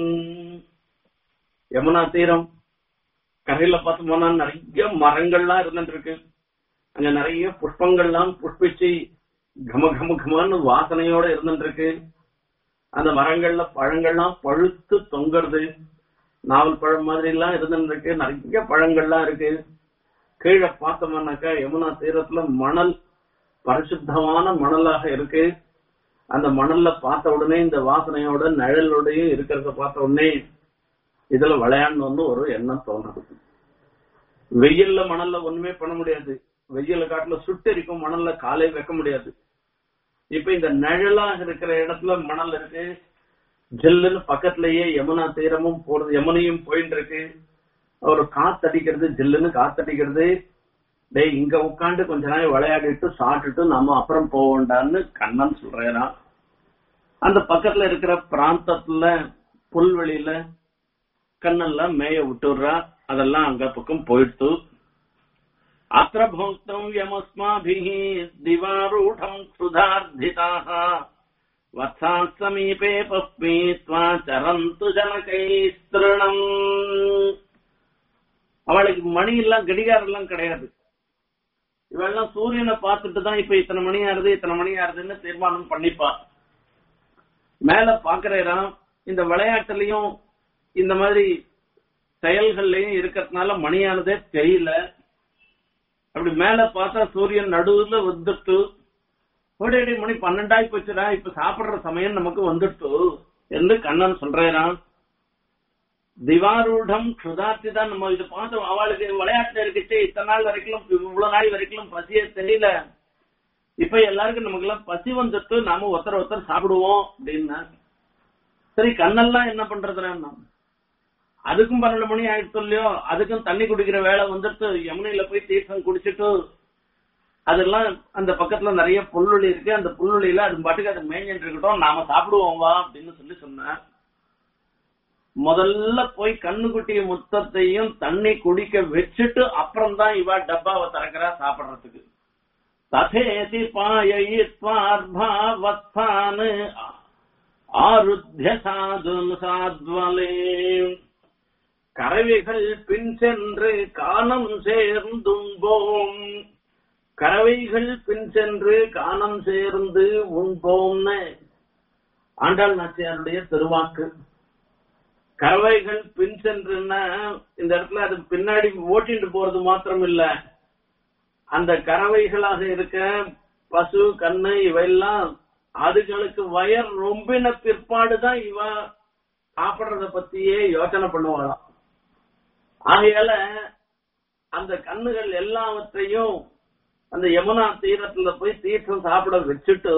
யமுனா தீரம் கரையில பார்த்தோம்னா நிறைய மரங்கள்லாம் இருந்துட்டு இருக்கு அங்க நிறைய புஷ்பங்கள்லாம் புஷ்பிச்சு கம கம கமன்னு வாசனையோட இருந்துட்டு இருக்கு அந்த மரங்கள்ல பழங்கள்லாம் பழுத்து தொங்குறது நாவல் பழம் மாதிரி எல்லாம் இருந்துட்டு இருக்கு நிறைய பழங்கள்லாம் இருக்கு கீழே பார்த்தோம்னாக்கா யமுனா தீரத்துல மணல் பரிசுத்தமான மணலாக இருக்கு அந்த மணல்ல பார்த்த உடனே இந்த வாசனையோட நிழலோடையும் இருக்கிறத பார்த்த உடனே இதுல விளையாடணும்னு ஒரு எண்ணம் தோணுது வெயில்ல மணல்ல ஒண்ணுமே பண்ண முடியாது வெயில காட்டுல சுட்டெரிக்கும் மணல்ல காலே வைக்க முடியாது இப்ப இந்த நிழலாக இருக்கிற இடத்துல மணல் இருக்கு ஜில்லுன்னு பக்கத்திலேயே யமுனா தீரமும் போறது யமுனையும் போயிட்டு இருக்கு ஒரு காத்தடிக்கிறது ஜில்லுன்னு காத்தடிக்கிறது டேய் இங்க உட்காந்து கொஞ்ச நாள் விளையாடிட்டு சாப்பிட்டுட்டு நாம அப்புறம் போவோண்டான்னு கண்ணன் சொல்றான் அந்த பக்கத்துல இருக்கிற பிராந்தத்துல புல்வெளியில கண்ணெல்லாம் மேய விட்டுடுறா அதெல்லாம் அங்க பக்கம் போயிடுத்து अत्र भोक्तव्यमस्माभिः दिवारूढम् क्षुधार्धिताः वत्साः समीपे पस्मीत्वा चरन्तु जनकैस्तृणम् அவளுக்கு மணி எல்லாம் கடிகாரம் எல்லாம் கிடையாது இவெல்லாம் சூரியனை பார்த்துட்டு தான் இப்ப இத்தனை மணி ஆறுது இத்தனை மணி ஆறுதுன்னு தீர்மானம் பண்ணிப்பா மேல பாக்குறான் இந்த விளையாட்டுலயும் இந்த மாதிரி செயல்கள்லயும் இருக்கிறதுனால மணியானதே தெரியல அப்படி மேல பார்த்தா சூரியன் நடுவுல வந்துட்டு ஓடி மணி பன்னெண்டாய் போச்சுடா இப்ப சாப்பிடுற சமயம் நமக்கு வந்துட்டு என்று கண்ணன் சொல்றான் திவாரூடம் க்ஷுதார்த்தி தான் நம்ம இது பார்த்தோம் அவளுக்கு விளையாட்டுல இருக்குச்சு இத்தனை நாள் வரைக்கும் இவ்வளவு நாள் வரைக்கும் பசியே தெரியல இப்ப எல்லாருக்கும் நமக்கு எல்லாம் பசி வந்துட்டு நாம ஒருத்தர் ஒருத்தர் சாப்பிடுவோம் அப்படின்னா சரி கண்ணெல்லாம் என்ன பண்றதுன்னா அதுக்கும் பன்னெண்டு மணி ஆயிடுச்சு இல்லையோ அதுக்கும் தண்ணி குடிக்கிற வேலை வந்துட்டு யமுனையில போய் தீர்த்தம் குடிச்சிட்டு அதெல்லாம் அந்த பக்கத்துல நிறைய புல்வெளி இருக்கு அந்த புல்வெளியில அது பாட்டுக்கு அது மேய்ஞ்சிட்டு இருக்கட்டும் நாம சாப்பிடுவோம் வா அப்படின்னு சொல்லி சொன்னேன் முதல்ல போய் கண்ணுக்குட்டிய முத்தத்தையும் தண்ணி குடிக்க வச்சுட்டு அப்புறம் தான் இவ டப்பாவை திறக்கிறா சாப்பிடுறதுக்கு ததேதி பாயயித்வார்பாவத்தான் ஆருத்திய சாதுன் சாத்வலே கறவைகள் பின் சென்று காணம் சேர்ந்தும்போம் கறவைகள் பின் சென்று காணம் சேர்ந்து உண்போம்னு ஆண்டாள் நாச்சியாருடைய திருவாக்கு கறவைகள் பின் சென்றுன்னா இந்த இடத்துல அது பின்னாடி ஓட்டிட்டு போறது மாத்திரம் இல்ல அந்த கறவைகளாக இருக்க பசு கண்ணு இவையெல்லாம் அதுகளுக்கு வயர் ரொம்பின பிற்பாடுதான் இவ சாப்பிடுறத பத்தியே யோசனை பண்ணுவாளாம் ஆகையால அந்த கண்ணுகள் எல்லாவற்றையும் அந்த யமுனா தீரத்துல போய் தீர்த்தம் சாப்பிட வச்சுட்டு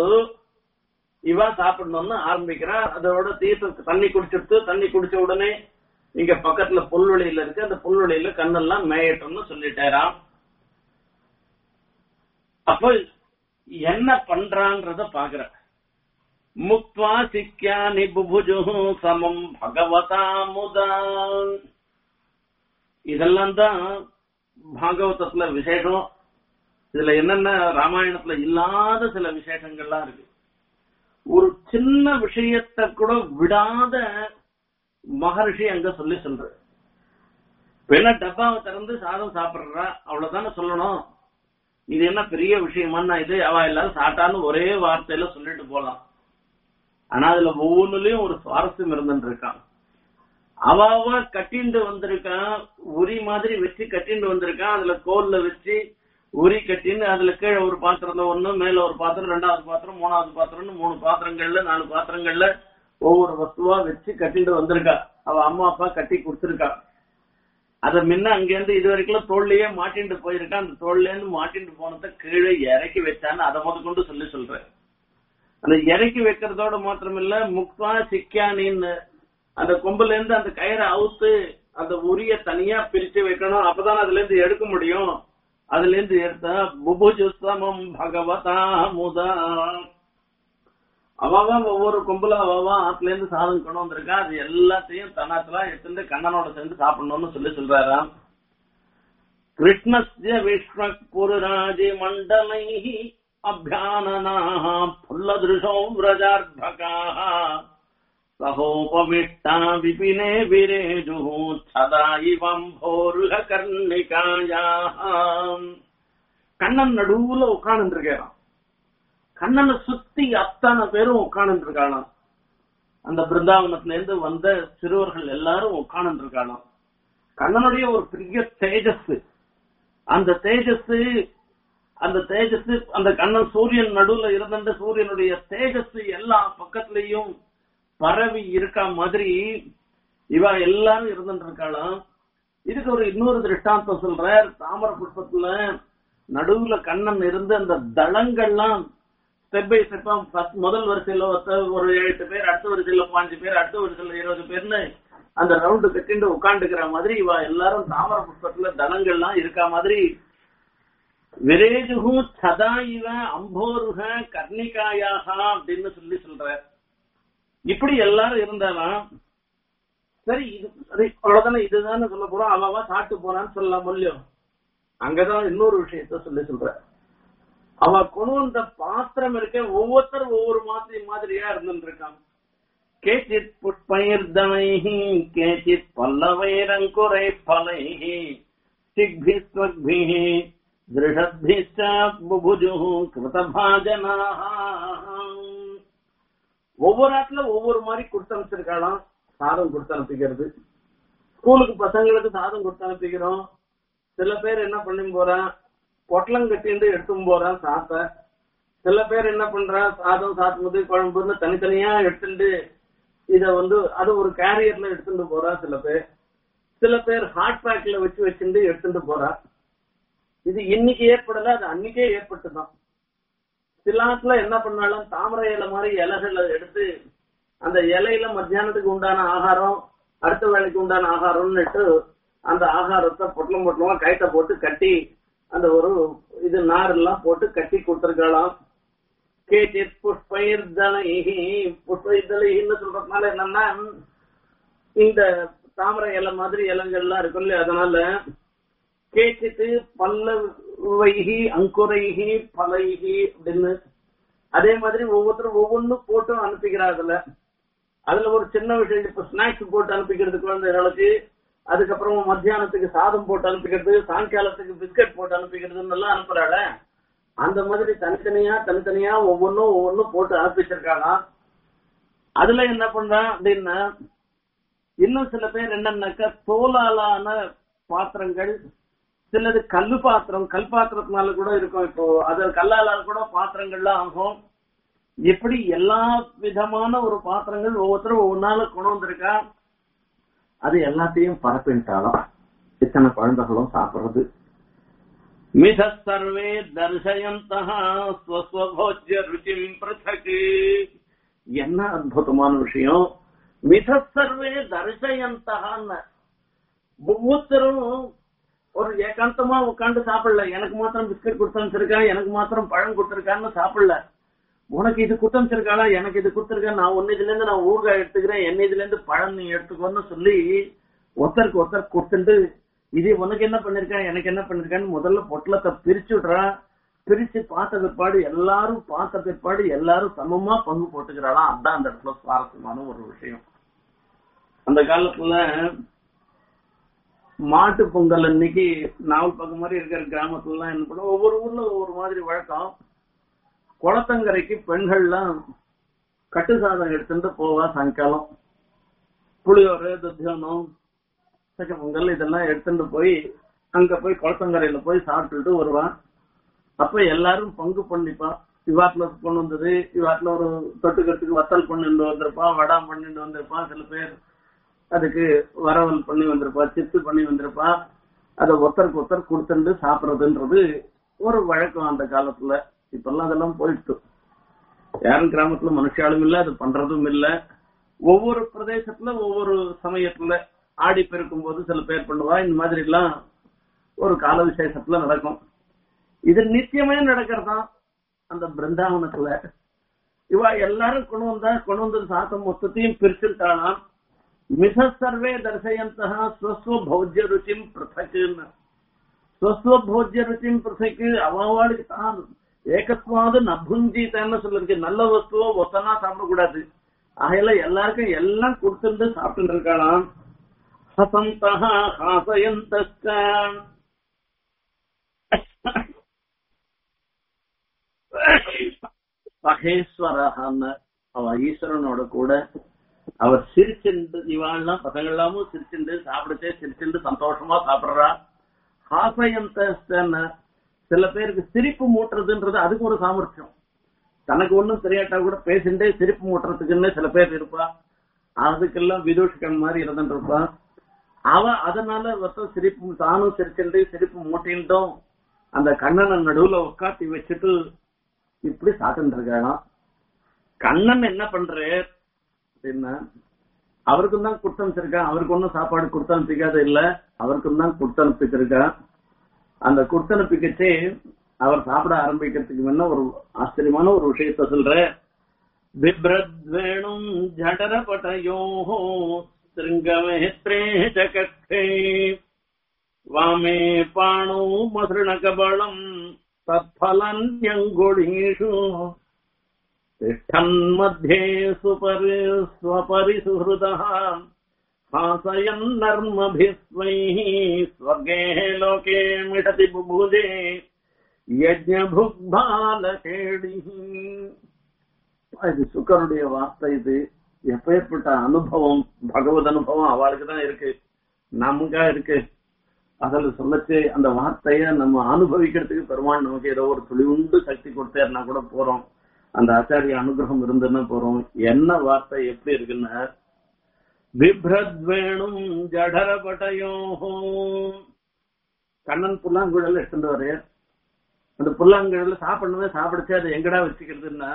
இவ சாப்பிடணும்னு ஆரம்பிக்கிறா அதோட தீர்த்த தண்ணி குடிச்சிட்டு தண்ணி குடிச்ச உடனே இங்க பக்கத்துல புல்வெளியில இருக்கு அந்த புல்வெளியில கண்ணெல்லாம் மேயட்டும்னு சொல்லிட்டாராம் அப்போ என்ன பண்றான்றத பாக்குற முக்வா சிக்கியானி புபுஜு சமம் பகவதா முதான் இதெல்லாம் தான் பாகவதத்துல விசேஷம் இதுல என்னென்ன ராமாயணத்துல இல்லாத சில விசேஷங்கள்லாம் இருக்கு ஒரு சின்ன விஷயத்த கூட விடாத மகர்ஷி அங்க சொல்லி சொல்ற என்ன டப்பாவை திறந்து சாதம் சாப்பிடுறா அவ்வளவுதானே சொல்லணும் இது என்ன பெரிய விஷயமா இது அவ எல்லாரும் சாட்டான்னு ஒரே வார்த்தையில சொல்லிட்டு போலாம் ஆனா அதுல ஒவ்வொன்னுலயும் ஒரு சுவாரஸ்யம் இருந்துட்டு இருக்கான் அவ அவ கட்டிண்டு வந்திருக்கான் உரி மாதிரி வச்சு கட்டிண்டு வந்திருக்கான் அதுல கோல்ல வச்சு உரி கட்டின்னு அதுல கீழே ஒரு பாத்திரத்துல ஒண்ணு மேல ஒரு பாத்திரம் ரெண்டாவது பாத்திரம் மூணாவது பாத்திரம்னு மூணு பாத்திரங்கள்ல நாலு பாத்திரங்கள்ல ஒவ்வொரு வஸ்துவா வச்சு கட்டிட்டு வந்திருக்கா அவ அம்மா அப்பா கட்டி கொடுத்திருக்கா அத முன்ன அங்கிருந்து இது வரைக்கும் தோல்லையே மாட்டிட்டு போயிருக்கா அந்த தோல்ல இருந்து மாட்டிட்டு போனதை கீழே இறக்கி வச்சான்னு அதை முத கொண்டு சொல்லி சொல்றேன் அந்த இறக்கி வைக்கிறதோட மாத்திரம் இல்ல முக்வா சிக்கியானின்னு அந்த கொம்புல இருந்து அந்த கயிறை அவுத்து அந்த உரிய தனியா பிரிச்சு வைக்கணும் அப்பதான் அதுல இருந்து எடுக்க முடியும் அதுல இருந்து எடுத்தா புபுஜு சமம் பகவதா முதா அவன் ஒவ்வொரு கும்பல அவன் ஆத்துல இருந்து சாதம் கொண்டு வந்திருக்கா அது எல்லாத்தையும் தன்னாத்துல எடுத்துட்டு கண்ணனோட சேர்ந்து சாப்பிடணும்னு சொல்லி சொல்றாராம் கிருஷ்ணஸ்ய விஷ்ண புருராஜி மண்டலை அபியானனாக புல்லதிருஷோ விரஜார்பகாக சகோபவிஷ்டா விபினே விரேஜு சதா இவம் போருக கர்ணிகாயாம் கண்ணன் நடுவுல உட்கார்ந்து இருக்கான் கண்ணனை சுத்தி அத்தனை பேரும் உட்கார்ந்து இருக்காளாம் அந்த பிருந்தாவனத்துல இருந்து வந்த சிறுவர்கள் எல்லாரும் உட்கார்ந்து இருக்காளாம் கண்ணனுடைய ஒரு பெரிய தேஜஸ் அந்த தேஜஸ் அந்த தேஜஸ் அந்த கண்ணன் சூரியன் நடுவுல இருந்த சூரியனுடைய தேஜஸ் எல்லா பக்கத்துலயும் பரவி இருக்கா மாதிரி இவ எல்லாரும் இருந்துட்டு இருக்காளாம் இதுக்கு ஒரு இன்னொரு திருஷ்டாந்தம் சொல்றார் தாமர புஷ்பத்துல நடுவுல கண்ணன் இருந்து அந்த தளங்கள்லாம் ஸ்டெப் பை ஸ்டெப்பா முதல் வரிசையில ஒரு எட்டு பேர் அடுத்த வரிசையில பாஞ்சு பேர் அடுத்த வரிசையில இருபது பேர்னு அந்த ரவுண்டு கட்டிண்டு உட்காந்துக்கிற மாதிரி இவ எல்லாரும் தாமர புஷ்பத்துல தளங்கள்லாம் இருக்கா மாதிரி விரேஜுகு சதா இவ அம்போருக கர்ணிகாயாக அப்படின்னு சொல்லி சொல்ற இப்படி எல்லாரும் இருந்தாலும் சரி இது சரி அவ்வளவுதானே இதுதானே சொல்ல போறோம் அவன் சாப்பிட்டு போறான்னு சொல்லலாம் முடியும் அங்கதான் இன்னொரு விஷயத்த சொல்லி சொல்ற அவ கொண்டு வந்த பாத்திரம் இருக்க ஒவ்வொருத்தரும் ஒவ்வொரு மாதிரி மாதிரியா இருந்துட்டு இருக்கான் கேச்சித் புஷ்பைர்தனைஹி கேச்சித் பல்லவைரங்குரை பலைஹி சிக்பிஸ்வக்பிஹ திருஷத்பிஷ்ட புபுஜுः கிருதபாஜனாः ஒவ்வொரு ஆட்டுல ஒவ்வொரு மாதிரி கொடுத்து அனுப்பிச்சிருக்காளாம் சாதம் கொடுத்து அனுப்பிக்கிறது ஸ்கூலுக்கு பசங்களுக்கு சாதம் கொடுத்து அனுப்பிக்கிறோம் சில பேர் என்ன பண்ணி போறான் பொட்டலம் கட்டிட்டு எடுத்துன்னு போறான் சாத்த சில பேர் என்ன பண்றான் சாதம் சாத்தும்போது குழம்புன்னு தனித்தனியா எடுத்துட்டு இத வந்து அது ஒரு கேரியர்ல எடுத்துட்டு போறா சில பேர் சில பேர் ஹாட் பேக்ல வச்சு வச்சுட்டு எடுத்துட்டு போறா இது இன்னைக்கு ஏற்படல அது அன்னைக்கே ஏற்பட்டுதான் சிலாத்துல என்ன பண்ணாலும் தாமரை இலை மாதிரி இலைகளை எடுத்து அந்த இலையில மத்தியானத்துக்கு உண்டான ஆகாரம் அடுத்த வேலைக்கு உண்டான ஆகாரம்னுட்டு அந்த ஆகாரத்தை பொட்டலம் பொட்டலமா கைத்த போட்டு கட்டி அந்த ஒரு இது நார் எல்லாம் போட்டு கட்டி கொடுத்திருக்கலாம் கேச்சித் புஷ்பயிர் தலைஹி புஷ்ப தலைன்னு சொல்றதுனால என்னன்னா இந்த தாமரை இலை மாதிரி இலைகள்லாம் இருக்கும் இல்லையா அதனால கேச்சித்து பல்லவைகி அங்குரைகி பலைகி அப்படின்னு அதே மாதிரி ஒவ்வொருத்தரும் ஒவ்வொன்றும் போட்டு அனுப்பிக்கிறார் அதுல அதுல ஒரு சின்ன விஷயம் இப்ப ஸ்நாக்ஸ் போட்டு அனுப்பிக்கிறது குழந்தைகளுக்கு அதுக்கப்புறம் மத்தியானத்துக்கு சாதம் போட்டு அனுப்பிக்கிறது சாயங்காலத்துக்கு பிஸ்கட் போட்டு அனுப்பிக்கிறதுன்னு எல்லாம் அனுப்புறாள அந்த மாதிரி தனித்தனியா தனித்தனியா ஒவ்வொன்றும் ஒவ்வொன்றும் போட்டு அனுப்பிச்சிருக்காங்க அதுல என்ன பண்றான் அப்படின்னா இன்னும் சில பேர் என்னன்னாக்கா தோலாலான பாத்திரங்கள் சிலது கல்லு பாத்திரம் கல் பாத்திரத்தினால கூட இருக்கும் இப்போ அது கல்லால கூட பாத்திரங்கள்லாம் ஆகும் இப்படி எல்லா விதமான ஒரு பாத்திரங்கள் ஒவ்வொருத்தரும் ஒவ்வொன்னால கொண்டு வந்திருக்கா அது எல்லாத்தையும் பரப்பின்ட்டாலும் இத்தனை குழந்தைகளும் சாப்பிடுறது மித சர்வே தர்சயந்தா ஸ்வஸ்வபோஜ்ய ருச்சிம் பிரதக் என்ன அற்புதமான விஷயம் மித சர்வே தர்சயந்தகான்னு ஒவ்வொருத்தரும் ஒரு ஏகாந்தமா உட்காந்து சாப்பிடல எனக்கு மாத்திரம் பிஸ்கட் கொடுத்தனுச்சிருக்கேன் எனக்கு மாத்திரம் பழம் கொடுத்திருக்கான்னு சாப்பிடல உனக்கு இது கொடுத்தனுச்சிருக்காளா எனக்கு இது கொடுத்திருக்கேன் நான் ஒன்னு இதுல இருந்து நான் ஊறுகாய் எடுத்துக்கிறேன் என்ன இதுல இருந்து பழம் நீ எடுத்துக்கோன்னு சொல்லி ஒருத்தருக்கு ஒருத்தர் கொடுத்துட்டு இது உனக்கு என்ன பண்ணிருக்கேன் எனக்கு என்ன பண்ணிருக்கேன்னு முதல்ல பொட்டலத்தை பிரிச்சு விடுறா பிரிச்சு பார்த்த பிற்பாடு எல்லாரும் பார்த்த பிற்பாடு எல்லாரும் சமமா பங்கு போட்டுக்கிறாளாம் அதான் அந்த இடத்துல சுவாரஸ்யமான ஒரு விஷயம் அந்த காலத்துல மாட்டு பொங்கல் அன்னைக்கு நாவல் பக்கம் மாதிரி இருக்கிற கிராமத்துல எல்லாம் என்ன பண்ணுவோம் ஒவ்வொரு ஊர்ல ஒவ்வொரு மாதிரி வழக்கம் குளத்தங்கரைக்கு பெண்கள்லாம் கட்டு சாதம் எடுத்துட்டு போவா சாயங்காலம் புளியோரு துத்தியானம் சக்க பொங்கல் இதெல்லாம் எடுத்துட்டு போய் அங்க போய் குளத்தங்கரையில போய் சாப்பிட்டுட்டு வருவான் அப்ப எல்லாரும் பங்கு பண்ணிப்பான் இவாத்துல கொண்டு வந்தது இவாத்துல ஒரு தொட்டுக்கிறதுக்கு வத்தல் பண்ணிட்டு வந்திருப்பான் வடாம் பண்ணிட்டு வந்திருப்பான் சில பேர் அதுக்கு வரவல் பண்ணி வந்திருப்பா சித்து பண்ணி வந்திருப்பா அதை ஒருத்தருக்கு ஒருத்தர் கொடுத்துட்டு சாப்பிடுறதுன்றது ஒரு வழக்கம் அந்த காலத்துல இப்பெல்லாம் அதெல்லாம் போயிட்டு யாரும் கிராமத்துல மனுஷாலும் இல்ல அது பண்றதும் இல்ல ஒவ்வொரு பிரதேசத்துல ஒவ்வொரு சமயத்துல ஆடி பெருக்கும் போது சில பேர் பண்ணுவா இந்த மாதிரி எல்லாம் ஒரு கால விசேஷத்துல நடக்கும் இது நித்தியமே நடக்கிறதாம் அந்த பிருந்தாவனத்துல இவா எல்லாரும் கொண்டு வந்தா கொண்டு வந்த சாத்தம் மொத்தத்தையும் பிரிச்சுட்டானா மிக சர்வே தர்சயந்தா ஸ்வஸ்வ பௌஜ்ய ருச்சிம் பிரதக்குன்னு ஸ்வஸ்வ போஜ்ய ருச்சிம் பிரசைக்கு அவளுக்கு தான் ஏகத்வாது நபுஞ்சித்தன்னு சொல்லிருக்கு நல்ல வஸ்துவோ ஒத்தனா சாப்பிடக்கூடாது ஆகையில எல்லாருக்கும் எல்லாம் கொடுத்துட்டு சாப்பிட்டு இருக்கலாம் ஹசந்தா ஹாசயந்தஸ்க மகேஸ்வரஹான்னு அவ ஈஸ்வரனோட கூட அவர் சிரிச்சுண்டு இவாள்லாம் பசங்க எல்லாமும் சிரிச்சுண்டு சாப்பிடுச்சே சிரிச்சுண்டு சந்தோஷமா சாப்பிடுறா ஹாசயந்தஸ்கன்னு சில பேருக்கு சிரிப்பு மூட்டுறதுன்றது அதுக்கு ஒரு சாமர்த்தியம் தனக்கு ஒண்ணும் தெரியாட்டா கூட பேசிண்டே சிரிப்பு மூட்டுறதுக்குன்னு சில பேர் இருப்பா அதுக்கெல்லாம் விதூஷகன் மாதிரி இருந்துட்டு இருப்பா அவ அதனால ஒருத்தர் சிரிப்பு தானும் சிரிச்சுண்டு சிரிப்பு மூட்டின்ட்டும் அந்த கண்ணனை நடுவுல உட்காத்தி வச்சுட்டு இப்படி சாப்பிட்டு இருக்காளாம் கண்ணன் என்ன பண்றாரு அப்படின்னா அவருக்கும் தான் கொடுத்து அனுப்பிச்சிருக்கான் அவருக்கு ஒன்றும் சாப்பாடு கொடுத்து அனுப்பிக்காத இல்ல அவருக்கும் தான் கொடுத்து அனுப்பிச்சிருக்கான் அந்த கொடுத்து அனுப்பிக்கச்சே அவர் சாப்பிட ஆரம்பிக்கிறதுக்கு முன்ன ஒரு ஆச்சரியமான ஒரு விஷயத்த சொல்ற பிப்ரத்வேணும் ஜடரபட்டயோ சிருங்கமேத்ரே கட்டே வாமே பாணோ மதுரணகபலம் தத்பலன்யங்குளீஷு तिष्ठन्मध्ये सुपरि स्वपरिसुहृदः हासयन्नर्मभिः स्वैः स्वर्गे लोके मिषति बुभुजे யஜ்ஞபுக்பாலகேடிஹ இது சுக்கருடைய வார்த்தை இது எப்பேற்பட்ட அனுபவம் பகவத் அனுபவம் அவளுக்கு தான் இருக்கு நமக்கா இருக்கு அதில் சொல்லச்சு அந்த வார்த்தைய நம்ம அனுபவிக்கிறதுக்கு பெருமாள் நமக்கு ஏதோ ஒரு துளிவுண்டு சக்தி கொடுத்தேன்னா கூட போறோம் அந்த ஆச்சாரிய அனுகிரகம் இருந்துன்னா போறோம் என்ன வார்த்தை எப்படி இருக்குன்னா பிப்ரத்வேணும் ஜடரபட்டயோஹோ கண்ணன் புல்லாங்குழல் எடுத்துட்டு வரைய அந்த புல்லாங்குழல சாப்பிடணுமே சாப்பிடுச்சு அது எங்கடா வச்சுக்கிறதுன்னா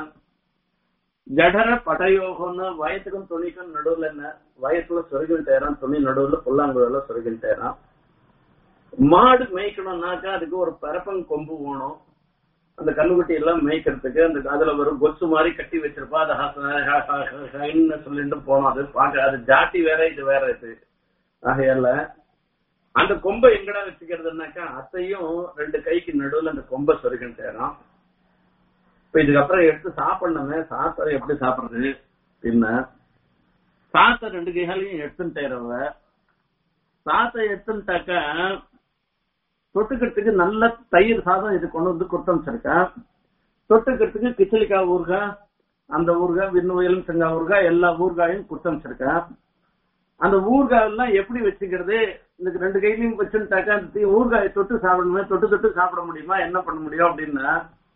ஜடர படயோகம்னு வயத்துக்கும் துணிக்கும் நடுவுல என்ன வயத்துல சொருகில் தேரான் துணி நடுவுல புல்லாங்குழல சொருகில் தேரான் மாடு மேய்க்கணும்னாக்கா அதுக்கு ஒரு பரப்பன் கொம்பு வேணும் அந்த கண்ணுக்குட்டி எல்லாம் மேய்க்கிறதுக்கு அந்த அதுல ஒரு கொசு மாதிரி கட்டி வச்சிருப்பா அது ஹைன்னு சொல்லிட்டு போனோம் அது பார்க்க அது ஜாட்டி வேற இது வேற இது ஆகையால அந்த கொம்பை எங்கடா வச்சுக்கிறதுனாக்கா அத்தையும் ரெண்டு கைக்கு நடுவுல அந்த கொம்பை சொருகின்றேன் இப்ப இதுக்கப்புறம் எடுத்து சாப்பிடணுமே சாத்த எப்படி சாப்பிடுறது பின்ன சாத்த ரெண்டு கைகளையும் எடுத்துட்டேறவ சாத்த எடுத்துட்டாக்கா தொட்டுக்கிறதுக்கு நல்ல தயிர் சாதம் இது கொண்டு வந்து கொடுத்து வச்சிருக்கேன் தொட்டுக்கிறதுக்கு கிச்சலிக்காய் ஊறுகாய் அந்த ஊறுகாய் விண்ணுவயலும் செங்காய் ஊறுகாய் எல்லா ஊறுகாயும் கொடுத்து வச்சிருக்கேன் அந்த ஊறுகாய் எல்லாம் எப்படி வச்சுக்கிறது இந்த ரெண்டு கையிலையும் வச்சுட்டாக்கா அந்த ஊறுகாயை தொட்டு சாப்பிடணுமே தொட்டு தொட்டு சாப்பிட முடியுமா என்ன பண்ண முடியும் அப்படின்னா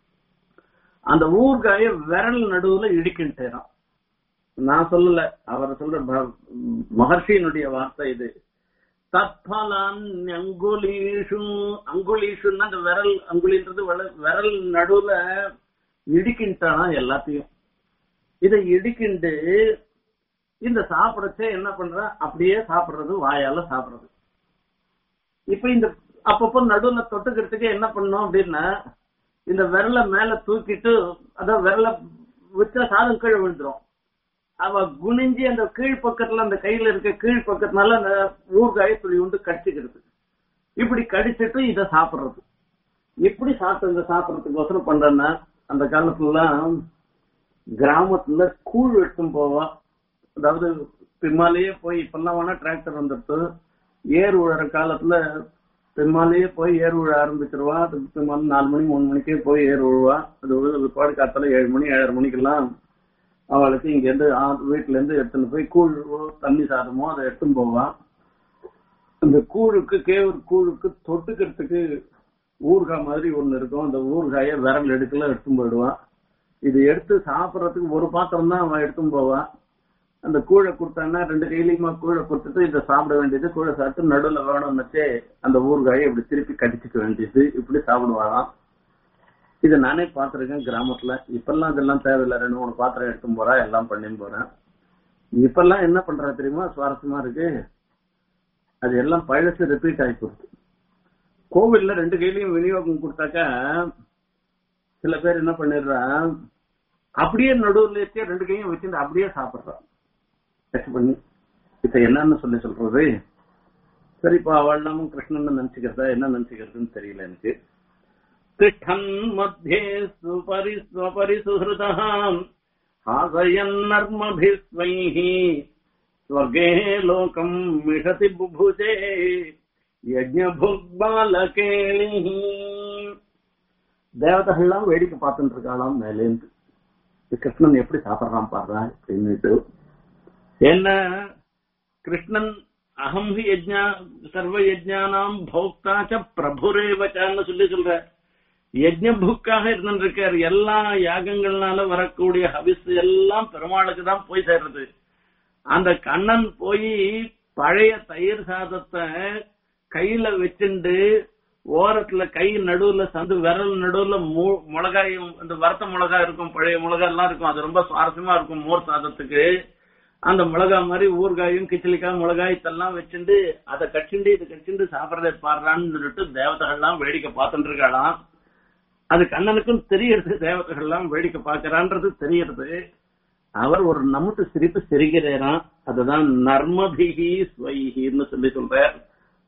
அந்த ஊறுகாய விரல் நடுவுல இடிக்கின்றேன் நான் சொல்லல அவர் சொல்ற மகர்ஷியினுடைய வார்த்தை இது தத்பலான் அங்குலீஷு அங்குலீஷுன்னா அந்த விரல் அங்குலின்றது விரல் நடுவுல இடிக்கின்றானா எல்லாத்தையும் இதை இடிக்கிண்டு இந்த சாப்பிடச்சே என்ன பண்ற அப்படியே சாப்பிடுறது வாயால சாப்பிடுறது இப்ப இந்த அப்பப்போ நடுவுல தொட்டுக்கிறதுக்கு என்ன பண்ணோம் அப்படின்னா இந்த விரல மேல தூக்கிட்டு அதான் விரல வச்சா சாதம் கீழே விழுந்துரும் அவ குனிஞ்சி அந்த கீழ் பக்கத்துல அந்த கையில இருக்க கீழ் பக்கத்தினால அந்த ஊறுகாயை துளி உண்டு கடிச்சுக்கிறது இப்படி கடிச்சிட்டு இத சாப்பிடுறது எப்படி சாப்பிட்டு இந்த சாப்பிடறதுக்கோசரம் பண்றேன்னா அந்த காலத்துலலாம் கிராமத்துல கூழ் எடுத்தும் போவா அதாவது பின்னாலேயே போய் இப்பெல்லாம் வேணா டிராக்டர் வந்துட்டு ஏர் உழற காலத்துல பின்னாலேயே போய் ஏர் உழ ஆரம்பிச்சிருவா அதுக்கு பின்னால நாலு மணி மூணு மணிக்கே போய் ஏர் உழுவா அது உழுது பாடு காத்தால ஏழு மணி ஏழரை மணிக்கெல்லாம் அவளுக்கு இங்க இருந்து வீட்டுல இருந்து எடுத்துன்னு போய் கூழ் தண்ணி சாதமோ அதை எடுத்துன்னு போவா அந்த கூழுக்கு கேவூர் கூழுக்கு தொட்டுக்கிறதுக்கு ஊறுகாய் மாதிரி ஒண்ணு இருக்கும் அந்த ஊறுகாய விரல் எடுக்கல எடுத்துன்னு போயிடுவான் இது எடுத்து சாப்பிடறதுக்கு ஒரு பாத்திரம் தான் அவன் எடுத்துன்னு போவான் அந்த கூழை கொடுத்தான்னா ரெண்டு கையிலையுமா கூழை கொடுத்துட்டு இதை சாப்பிட வேண்டியது கூழை சாப்பிட்டு நடுவில் வேணும்னுச்சே அந்த ஊறுகாயை இப்படி திருப்பி கடிச்சிக்க வேண்டியது இப்படி சாப்பிடுவாராம் இதை நானே பார்த்திருக்கேன் கிராமத்துல இப்பெல்லாம் இதெல்லாம் தேவையில்லை ரெண்டு மூணு பாத்திரம் எடுத்து போறா எல்லாம் பண்ணி போறேன் இப்பெல்லாம் என்ன பண்றா தெரியுமா சுவாரஸ்யமா இருக்கு அது எல்லாம் பழசு ரிப்பீட் ஆகி போகுது கோவில்ல ரெண்டு கையிலையும் விநியோகம் கொடுத்தாக்கா சில பேர் என்ன பண்ணிடுறான் அப்படியே நடுவுல வச்சு ரெண்டு கையும் வச்சுட்டு அப்படியே சாப்பிடுறான் டச் பண்ணி இப்ப என்னன்னு சொல்லி சொல்றது சரிப்பா அவள் நாமும் கிருஷ்ணன் நினைச்சுக்கிறதா என்ன நினைச்சுக்கிறதுன்னு தெரியல எனக்கு திஷ்டன் மத்தியே சுபரி ஸ்வபரி சுஹிருதாம் ஹாசயன்னர்மபிஸ்வைः ஸ்வர்கே லோகம் மிஷதி புபுஜே யஜ்ஞபுக்பாலகேளிः தேவதைகள்லாம் வேடிக்கை பார்த்துட்டு இருக்காளாம் மேலேந்து கிருஷ்ணன் எப்படி சாப்பிடுறான் பாடுறா அப்படின்னுட்டு என்ன கிருஷ்ணன் அகம் ஹி யஜ்ஞா சர்வ யஜ்ஞானாம் பௌக்தாச்ச பிரபுரேவச்சான்னு சொல்லி சொல்ற யஜ்ஞ புக்காக இருந்திருக்காரு எல்லா யாகங்கள்னால வரக்கூடிய ஹவிஸ் எல்லாம் பெருமாளுக்கு தான் போய் சேர்றது அந்த கண்ணன் போய் பழைய தயிர் சாதத்தை கையில வச்சுண்டு ஓரத்துல கை நடுவுல சந்து விரல் நடுவுல மிளகாயும் இந்த வறுத்த மிளகாய் இருக்கும் பழைய மிளகாய் எல்லாம் இருக்கும் அது ரொம்ப சுவாரஸ்யமா இருக்கும் மோர் சாதத்துக்கு அந்த மிளகாய் மாதிரி ஊறுகாயும் கிச்சலிக்காய் மிளகாய் இதெல்லாம் வச்சுண்டு அதை கடிச்சுண்டு இது கடிச்சுண்டு சாப்பிடறதை பாடுறான்னு சொல்லிட்டு தேவதைகள்லாம் வேடிக்கை பார்த்துட்டு இருக்காளாம் அது கண்ணனுக்கும் தெரியறது தேவதைகள்லாம் வேடிக்கை பார்க்கறான்றது தெரியறது அவர் ஒரு நமுட்டு சிரிப்பு சிரிக்கிறேராம் அதுதான் நர்மபிகி ஸ்வைஹின்னு சொல்லி சொல்றார்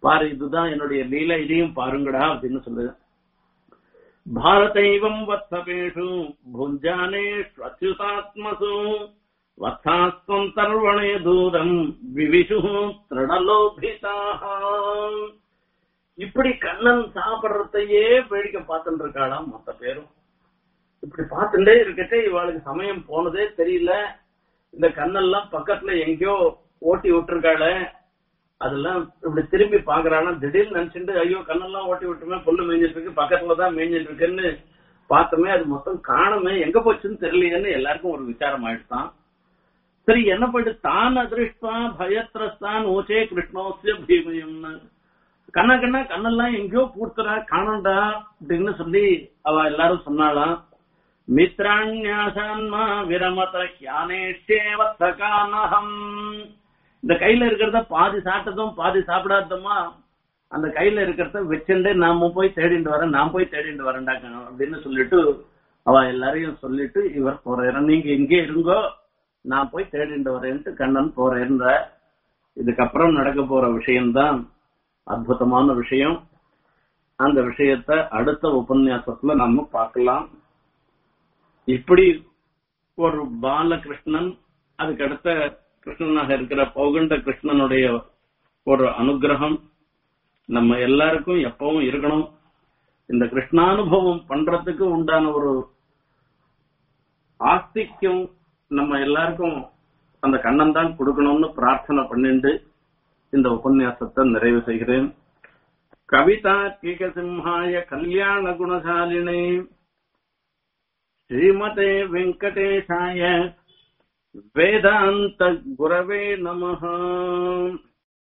பாரு இதுதான் என்னுடைய லீலை இதையும் பாருங்கடா அப்படின்னு சொல்லுது பாரதைவம் வத்சபேஷு புஞ்சானேஷு அச்சுதாத்மசு வத்தாஸ்தம் தர்வணே தூரம் விவிஷு திருடலோபிதாக இப்படி கண்ணன் சாப்பிடுறதையே வேடிக்கை பார்த்துட்டு இருக்காளாம் மொத்த பேரும் இப்படி பார்த்துட்டே இருக்கட்டே இவாளுக்கு சமயம் போனதே தெரியல இந்த கண்ணெல்லாம் பக்கத்துல எங்கேயோ ஓட்டி விட்டுருக்காளே அதெல்லாம் இப்படி திரும்பி பாக்குறானா திடீர்னு நினைச்சுட்டு ஐயோ கண்ணெல்லாம் ஓட்டி விட்டுமே புல்லு மேய்ஞ்சிட்டு இருக்கு பக்கத்துலதான் மேய்ஞ்சிட்டு இருக்குன்னு பார்த்தோமே அது மொத்தம் காணுமே எங்க போச்சுன்னு தெரியலையேன்னு எல்லாருக்கும் ஒரு விசாரம் ஆயிடுதான் சரி என்ன பண்ணிட்டு தான் அதிருஷ்டா பயத்திரஸ்தான் ஓச்சே கிருஷ்ணோசிய பீமயம்னு கண்ணா கண்ணா கண்ணெல்லாம் எங்கேயோ பூர்த்தரா காணண்டா அப்படின்னு சொல்லி அவ எல்லாரும் சொன்னாலாம் மித்ராண்யாசான்மா விரமத ஹியானேஷேவத்தகானகம் இந்த கையில இருக்கிறத பாதி சாப்பிட்டதும் பாதி சாப்பிடாததுமா அந்த கையில இருக்கிறத வச்சுட்டு நாம போய் தேடிட்டு வரேன் நான் போய் தேடிட்டு வரேன்டா அப்படின்னு சொல்லிட்டு அவ எல்லாரையும் சொல்லிட்டு இவர் போறாரு நீங்க இங்கே இருங்கோ நான் போய் தேடிட்டு வரேன்ட்டு கண்ணன் போறேன்ற இதுக்கப்புறம் நடக்க போற விஷயம்தான் அற்புதமான விஷயம் அந்த விஷயத்த அடுத்த உபன்யாசத்துல நம்ம பார்க்கலாம் இப்படி ஒரு பாலகிருஷ்ணன் அதுக்கு அடுத்த கிருஷ்ணனாக இருக்கிற பௌகண்ட கிருஷ்ணனுடைய ஒரு அனுகிரகம் நம்ம எல்லாருக்கும் எப்பவும் இருக்கணும் இந்த கிருஷ்ணானுபவம் பண்றதுக்கு உண்டான ஒரு ஆஸ்திக்கும் நம்ம எல்லாருக்கும் அந்த கண்ணன் தான் கொடுக்கணும்னு பிரார்த்தனை பண்ணிட்டு இந்த உபன்யாசத்தை நிறைவு செய்கிறேன் கவிதா கீகசிம்ஹாய கல்யாண குணசாலினே ஸ்ரீமதே வெங்கடேஷாய வேதாந்த குரவே நமஹ